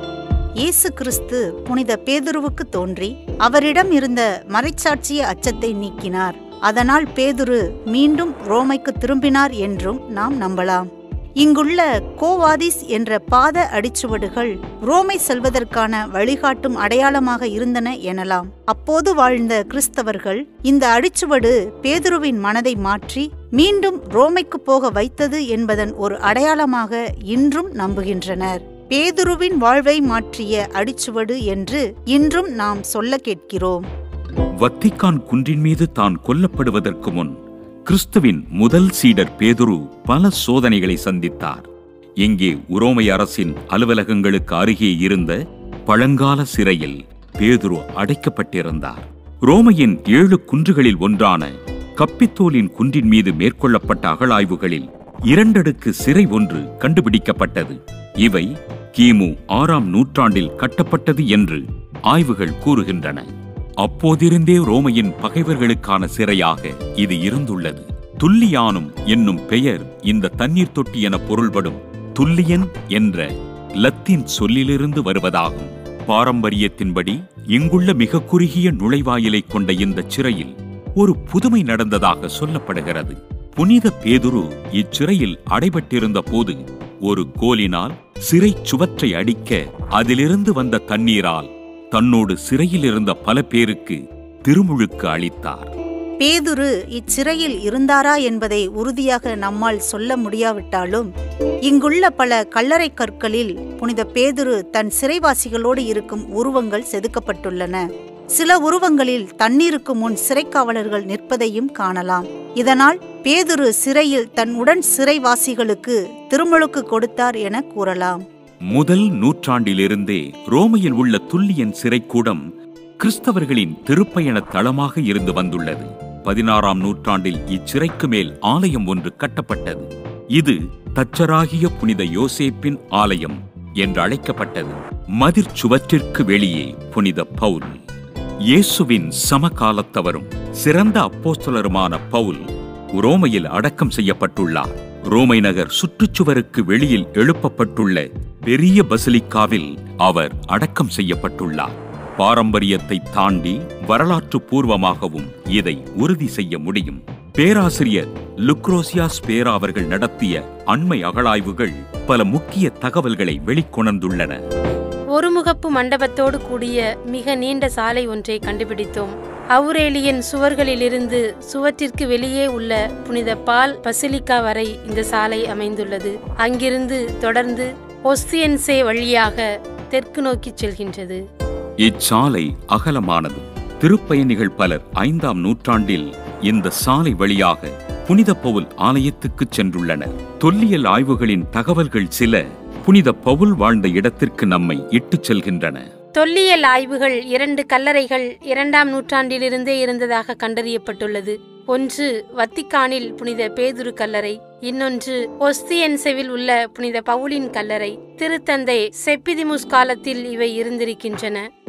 இயேசு கிறிஸ்து புனித பேதுருவுக்கு தோன்றி அவரிடம் இருந்த மறைச்சாட்சிய அச்சத்தை நீக்கினார் அதனால் பேதுரு மீண்டும் ரோமைக்கு திரும்பினார் என்றும் நாம் நம்பலாம் இங்குள்ள கோவாதிஸ் என்ற பாத அடிச்சுவடுகள் ரோமை செல்வதற்கான வழிகாட்டும் அடையாளமாக இருந்தன எனலாம் அப்போது வாழ்ந்த கிறிஸ்தவர்கள் இந்த அடிச்சுவடு பேதுருவின் மனதை மாற்றி மீண்டும் ரோமைக்கு போக வைத்தது என்பதன் ஒரு அடையாளமாக இன்றும் நம்புகின்றனர் பேதுருவின் வாழ்வை மாற்றிய அடிச்சுவடு என்று இன்றும் நாம் சொல்ல கேட்கிறோம் வத்திக்கான் குன்றின் மீது தான் கொல்லப்படுவதற்கு முன் கிறிஸ்துவின் முதல் சீடர் பேதுரு பல சோதனைகளை சந்தித்தார் இங்கே உரோமை அரசின் அலுவலகங்களுக்கு அருகே இருந்த பழங்கால சிறையில் பேதுரு அடைக்கப்பட்டிருந்தார் ரோமையின் ஏழு குன்றுகளில் ஒன்றான கப்பித்தோலின் குன்றின் மீது மேற்கொள்ளப்பட்ட அகழாய்வுகளில் இரண்டடுக்கு சிறை ஒன்று கண்டுபிடிக்கப்பட்டது இவை கிமு ஆறாம் நூற்றாண்டில் கட்டப்பட்டது என்று ஆய்வுகள் கூறுகின்றன அப்போதிருந்தே ரோமையின் பகைவர்களுக்கான சிறையாக இது இருந்துள்ளது துல்லியானும் என்னும் பெயர் இந்த தண்ணீர் தொட்டி என பொருள்படும் துல்லியன் என்ற லத்தீன் சொல்லிலிருந்து வருவதாகும் பாரம்பரியத்தின்படி இங்குள்ள மிக குறுகிய நுழைவாயிலை கொண்ட இந்த சிறையில் ஒரு புதுமை நடந்ததாக சொல்லப்படுகிறது புனித பேதுரு இச்சிறையில் அடைபட்டிருந்த போது ஒரு கோலினால் சிறை சுவற்றை அடிக்க அதிலிருந்து வந்த தண்ணீரால் தன்னோடு சிறையில் இருந்த பல பேருக்கு திருமுழுக்கு அளித்தார் பேதுரு இச்சிறையில் இருந்தாரா என்பதை உறுதியாக நம்மால் சொல்ல முடியாவிட்டாலும் இங்குள்ள பல கல்லறை கற்களில் புனித பேதுரு தன் சிறைவாசிகளோடு இருக்கும் உருவங்கள் செதுக்கப்பட்டுள்ளன சில உருவங்களில் தண்ணீருக்கு முன் சிறைக்காவலர்கள் நிற்பதையும் காணலாம் இதனால் பேதுரு சிறையில் தன் உடன் சிறைவாசிகளுக்கு திருமுழுக்கு கொடுத்தார் என கூறலாம் முதல் நூற்றாண்டிலிருந்தே ரோமையில் உள்ள துல்லியன் சிறைக்கூடம் கிறிஸ்தவர்களின் திருப்பயண தளமாக இருந்து வந்துள்ளது பதினாறாம் நூற்றாண்டில் இச்சிறைக்கு மேல் ஆலயம் ஒன்று கட்டப்பட்டது இது தச்சராகிய புனித யோசேப்பின் ஆலயம் என்று அழைக்கப்பட்டது மதிர் சுவற்றிற்கு வெளியே புனித பவுல் இயேசுவின் சமகாலத்தவரும் சிறந்த அப்போஸ்தலருமான பவுல் ரோமையில் அடக்கம் செய்யப்பட்டுள்ளார் ரோமை நகர் சுற்றுச்சுவருக்கு வெளியில் எழுப்பப்பட்டுள்ள பெரிய பசிலிக்காவில் அவர் அடக்கம் செய்யப்பட்டுள்ளார் பாரம்பரியத்தை தாண்டி வரலாற்று பூர்வமாகவும் இதை உறுதி செய்ய முடியும் பேராசிரியர் லுக்ரோசியாஸ் பேரா அவர்கள் நடத்திய அண்மை அகழாய்வுகள் பல முக்கிய தகவல்களை வெளிக்கொணர்ந்துள்ளன ஒருமுகப்பு மண்டபத்தோடு கூடிய மிக நீண்ட சாலை ஒன்றை கண்டுபிடித்தோம் அவுரேலியன் சுவர்களிலிருந்து சுவற்றிற்கு வெளியே உள்ள புனித பால் பசிலிக்கா வரை இந்த சாலை அமைந்துள்ளது அங்கிருந்து தொடர்ந்து ஒஸ்தியன்சே வழியாக தெற்கு நோக்கிச் செல்கின்றது இச்சாலை அகலமானது திருப்பயணிகள் பலர் ஐந்தாம் நூற்றாண்டில் இந்த சாலை வழியாக புனித பவுல் ஆலயத்துக்குச் சென்றுள்ளனர் தொல்லியல் ஆய்வுகளின் தகவல்கள் சில புனித பவுல் வாழ்ந்த இடத்திற்கு நம்மை இட்டுச் செல்கின்றன தொல்லியல் ஆய்வுகள் இரண்டு கல்லறைகள் இரண்டாம் நூற்றாண்டிலிருந்தே இருந்ததாக கண்டறியப்பட்டுள்ளது ஒன்று வத்திக்கானில் புனித பேதுரு கல்லறை இன்னொன்று ஒஸ்தியன்செவில் உள்ள புனித பவுலின் கல்லறை திருத்தந்தை செப்பிதிமுஸ் காலத்தில் இவை இருந்திருக்கின்றன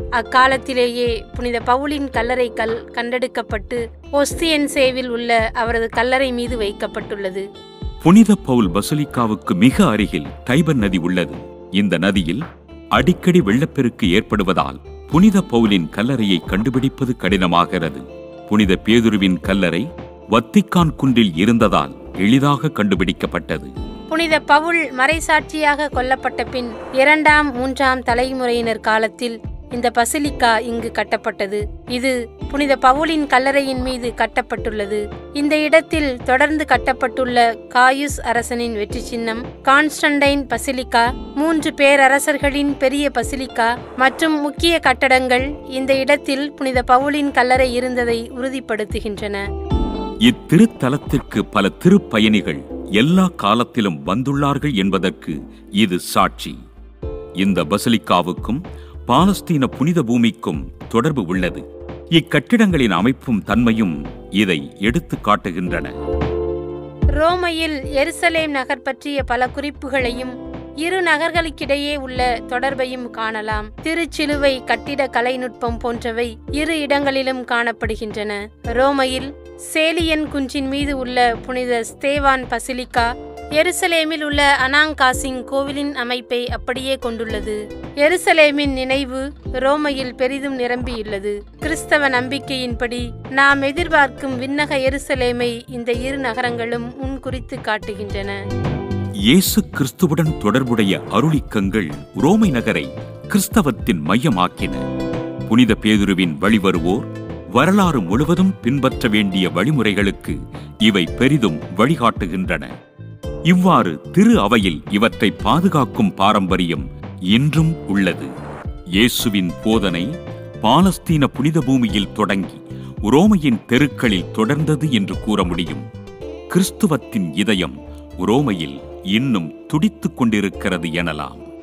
அக்காலத்திலேயே புனித பவுலின் கல்லறை கல் கண்டெடுக்கப்பட்டு ஒஸ்தியன்சேவில் உள்ள அவரது கல்லறை மீது வைக்கப்பட்டுள்ளது புனித பவுல் பசுலிக்காவுக்கு மிக அருகில் டைபர் நதி உள்ளது இந்த நதியில் அடிக்கடி வெள்ளப்பெருக்கு ஏற்படுவதால் புனித பவுலின் கல்லறையை கண்டுபிடிப்பது கடினமாகிறது புனித பேதுருவின் கல்லறை வத்திக்கான் குன்றில் இருந்ததால் எளிதாக கண்டுபிடிக்கப்பட்டது புனித பவுல் மறைசாட்சியாக கொல்லப்பட்ட பின் இரண்டாம் மூன்றாம் தலைமுறையினர் காலத்தில் இந்த பசிலிக்கா இங்கு கட்டப்பட்டது இது புனித பவுலின் கல்லறையின் மீது கட்டப்பட்டுள்ளது இந்த இடத்தில் தொடர்ந்து கட்டப்பட்டுள்ள காயுஸ் அரசனின் வெற்றி சின்னம் கான்ஸ்டன்டைன் பசிலிக்கா மூன்று பேரரசர்களின் பெரிய பசிலிக்கா மற்றும் முக்கிய கட்டடங்கள் இந்த இடத்தில் புனித பவுலின் கல்லறை இருந்ததை உறுதிப்படுத்துகின்றன இத்திருத்தலத்திற்கு பல திருப்பயணிகள் எல்லா காலத்திலும் வந்துள்ளார்கள் என்பதற்கு இது சாட்சி இந்த பசலிக்காவுக்கும் பாலஸ்தீன புனித பூமிக்கும் தொடர்பு உள்ளது இக்கட்டிடங்களின் அமைப்பும் தன்மையும் இதை எடுத்துக் காட்டுகின்றன ரோமையில் எருசலேம் நகர் பற்றிய பல குறிப்புகளையும் இரு நகர்களுக்கிடையே உள்ள தொடர்பையும் காணலாம் திருச்சிலுவை கட்டிட கலைநுட்பம் போன்றவை இரு இடங்களிலும் காணப்படுகின்றன ரோமையில் சேலியன் குன்றின் மீது உள்ள புனித ஸ்தேவான் பசிலிக்கா எருசலேமில் உள்ள அனாங்காசிங் கோவிலின் அமைப்பை அப்படியே கொண்டுள்ளது எருசலேமின் நினைவு ரோமையில் பெரிதும் நிரம்பியுள்ளது கிறிஸ்தவ நம்பிக்கையின்படி நாம் எதிர்பார்க்கும் விண்ணக எருசலேமை இந்த இரு நகரங்களும் முன்குறித்து காட்டுகின்றன இயேசு கிறிஸ்துவுடன் தொடர்புடைய அருளிக்கங்கள் ரோமை நகரை கிறிஸ்தவத்தின் மையமாக்கின புனித பேதுருவின் வழிவருவோர் வரலாறு முழுவதும் பின்பற்ற வேண்டிய வழிமுறைகளுக்கு இவை பெரிதும் வழிகாட்டுகின்றன இவ்வாறு திரு அவையில் இவற்றை பாதுகாக்கும் பாரம்பரியம் இன்றும் உள்ளது இயேசுவின் போதனை பாலஸ்தீன புனித பூமியில் தொடங்கி உரோமையின் தெருக்களில் தொடர்ந்தது என்று கூற முடியும் கிறிஸ்துவத்தின் இதயம் உரோமையில் இன்னும் துடித்துக் கொண்டிருக்கிறது எனலாம்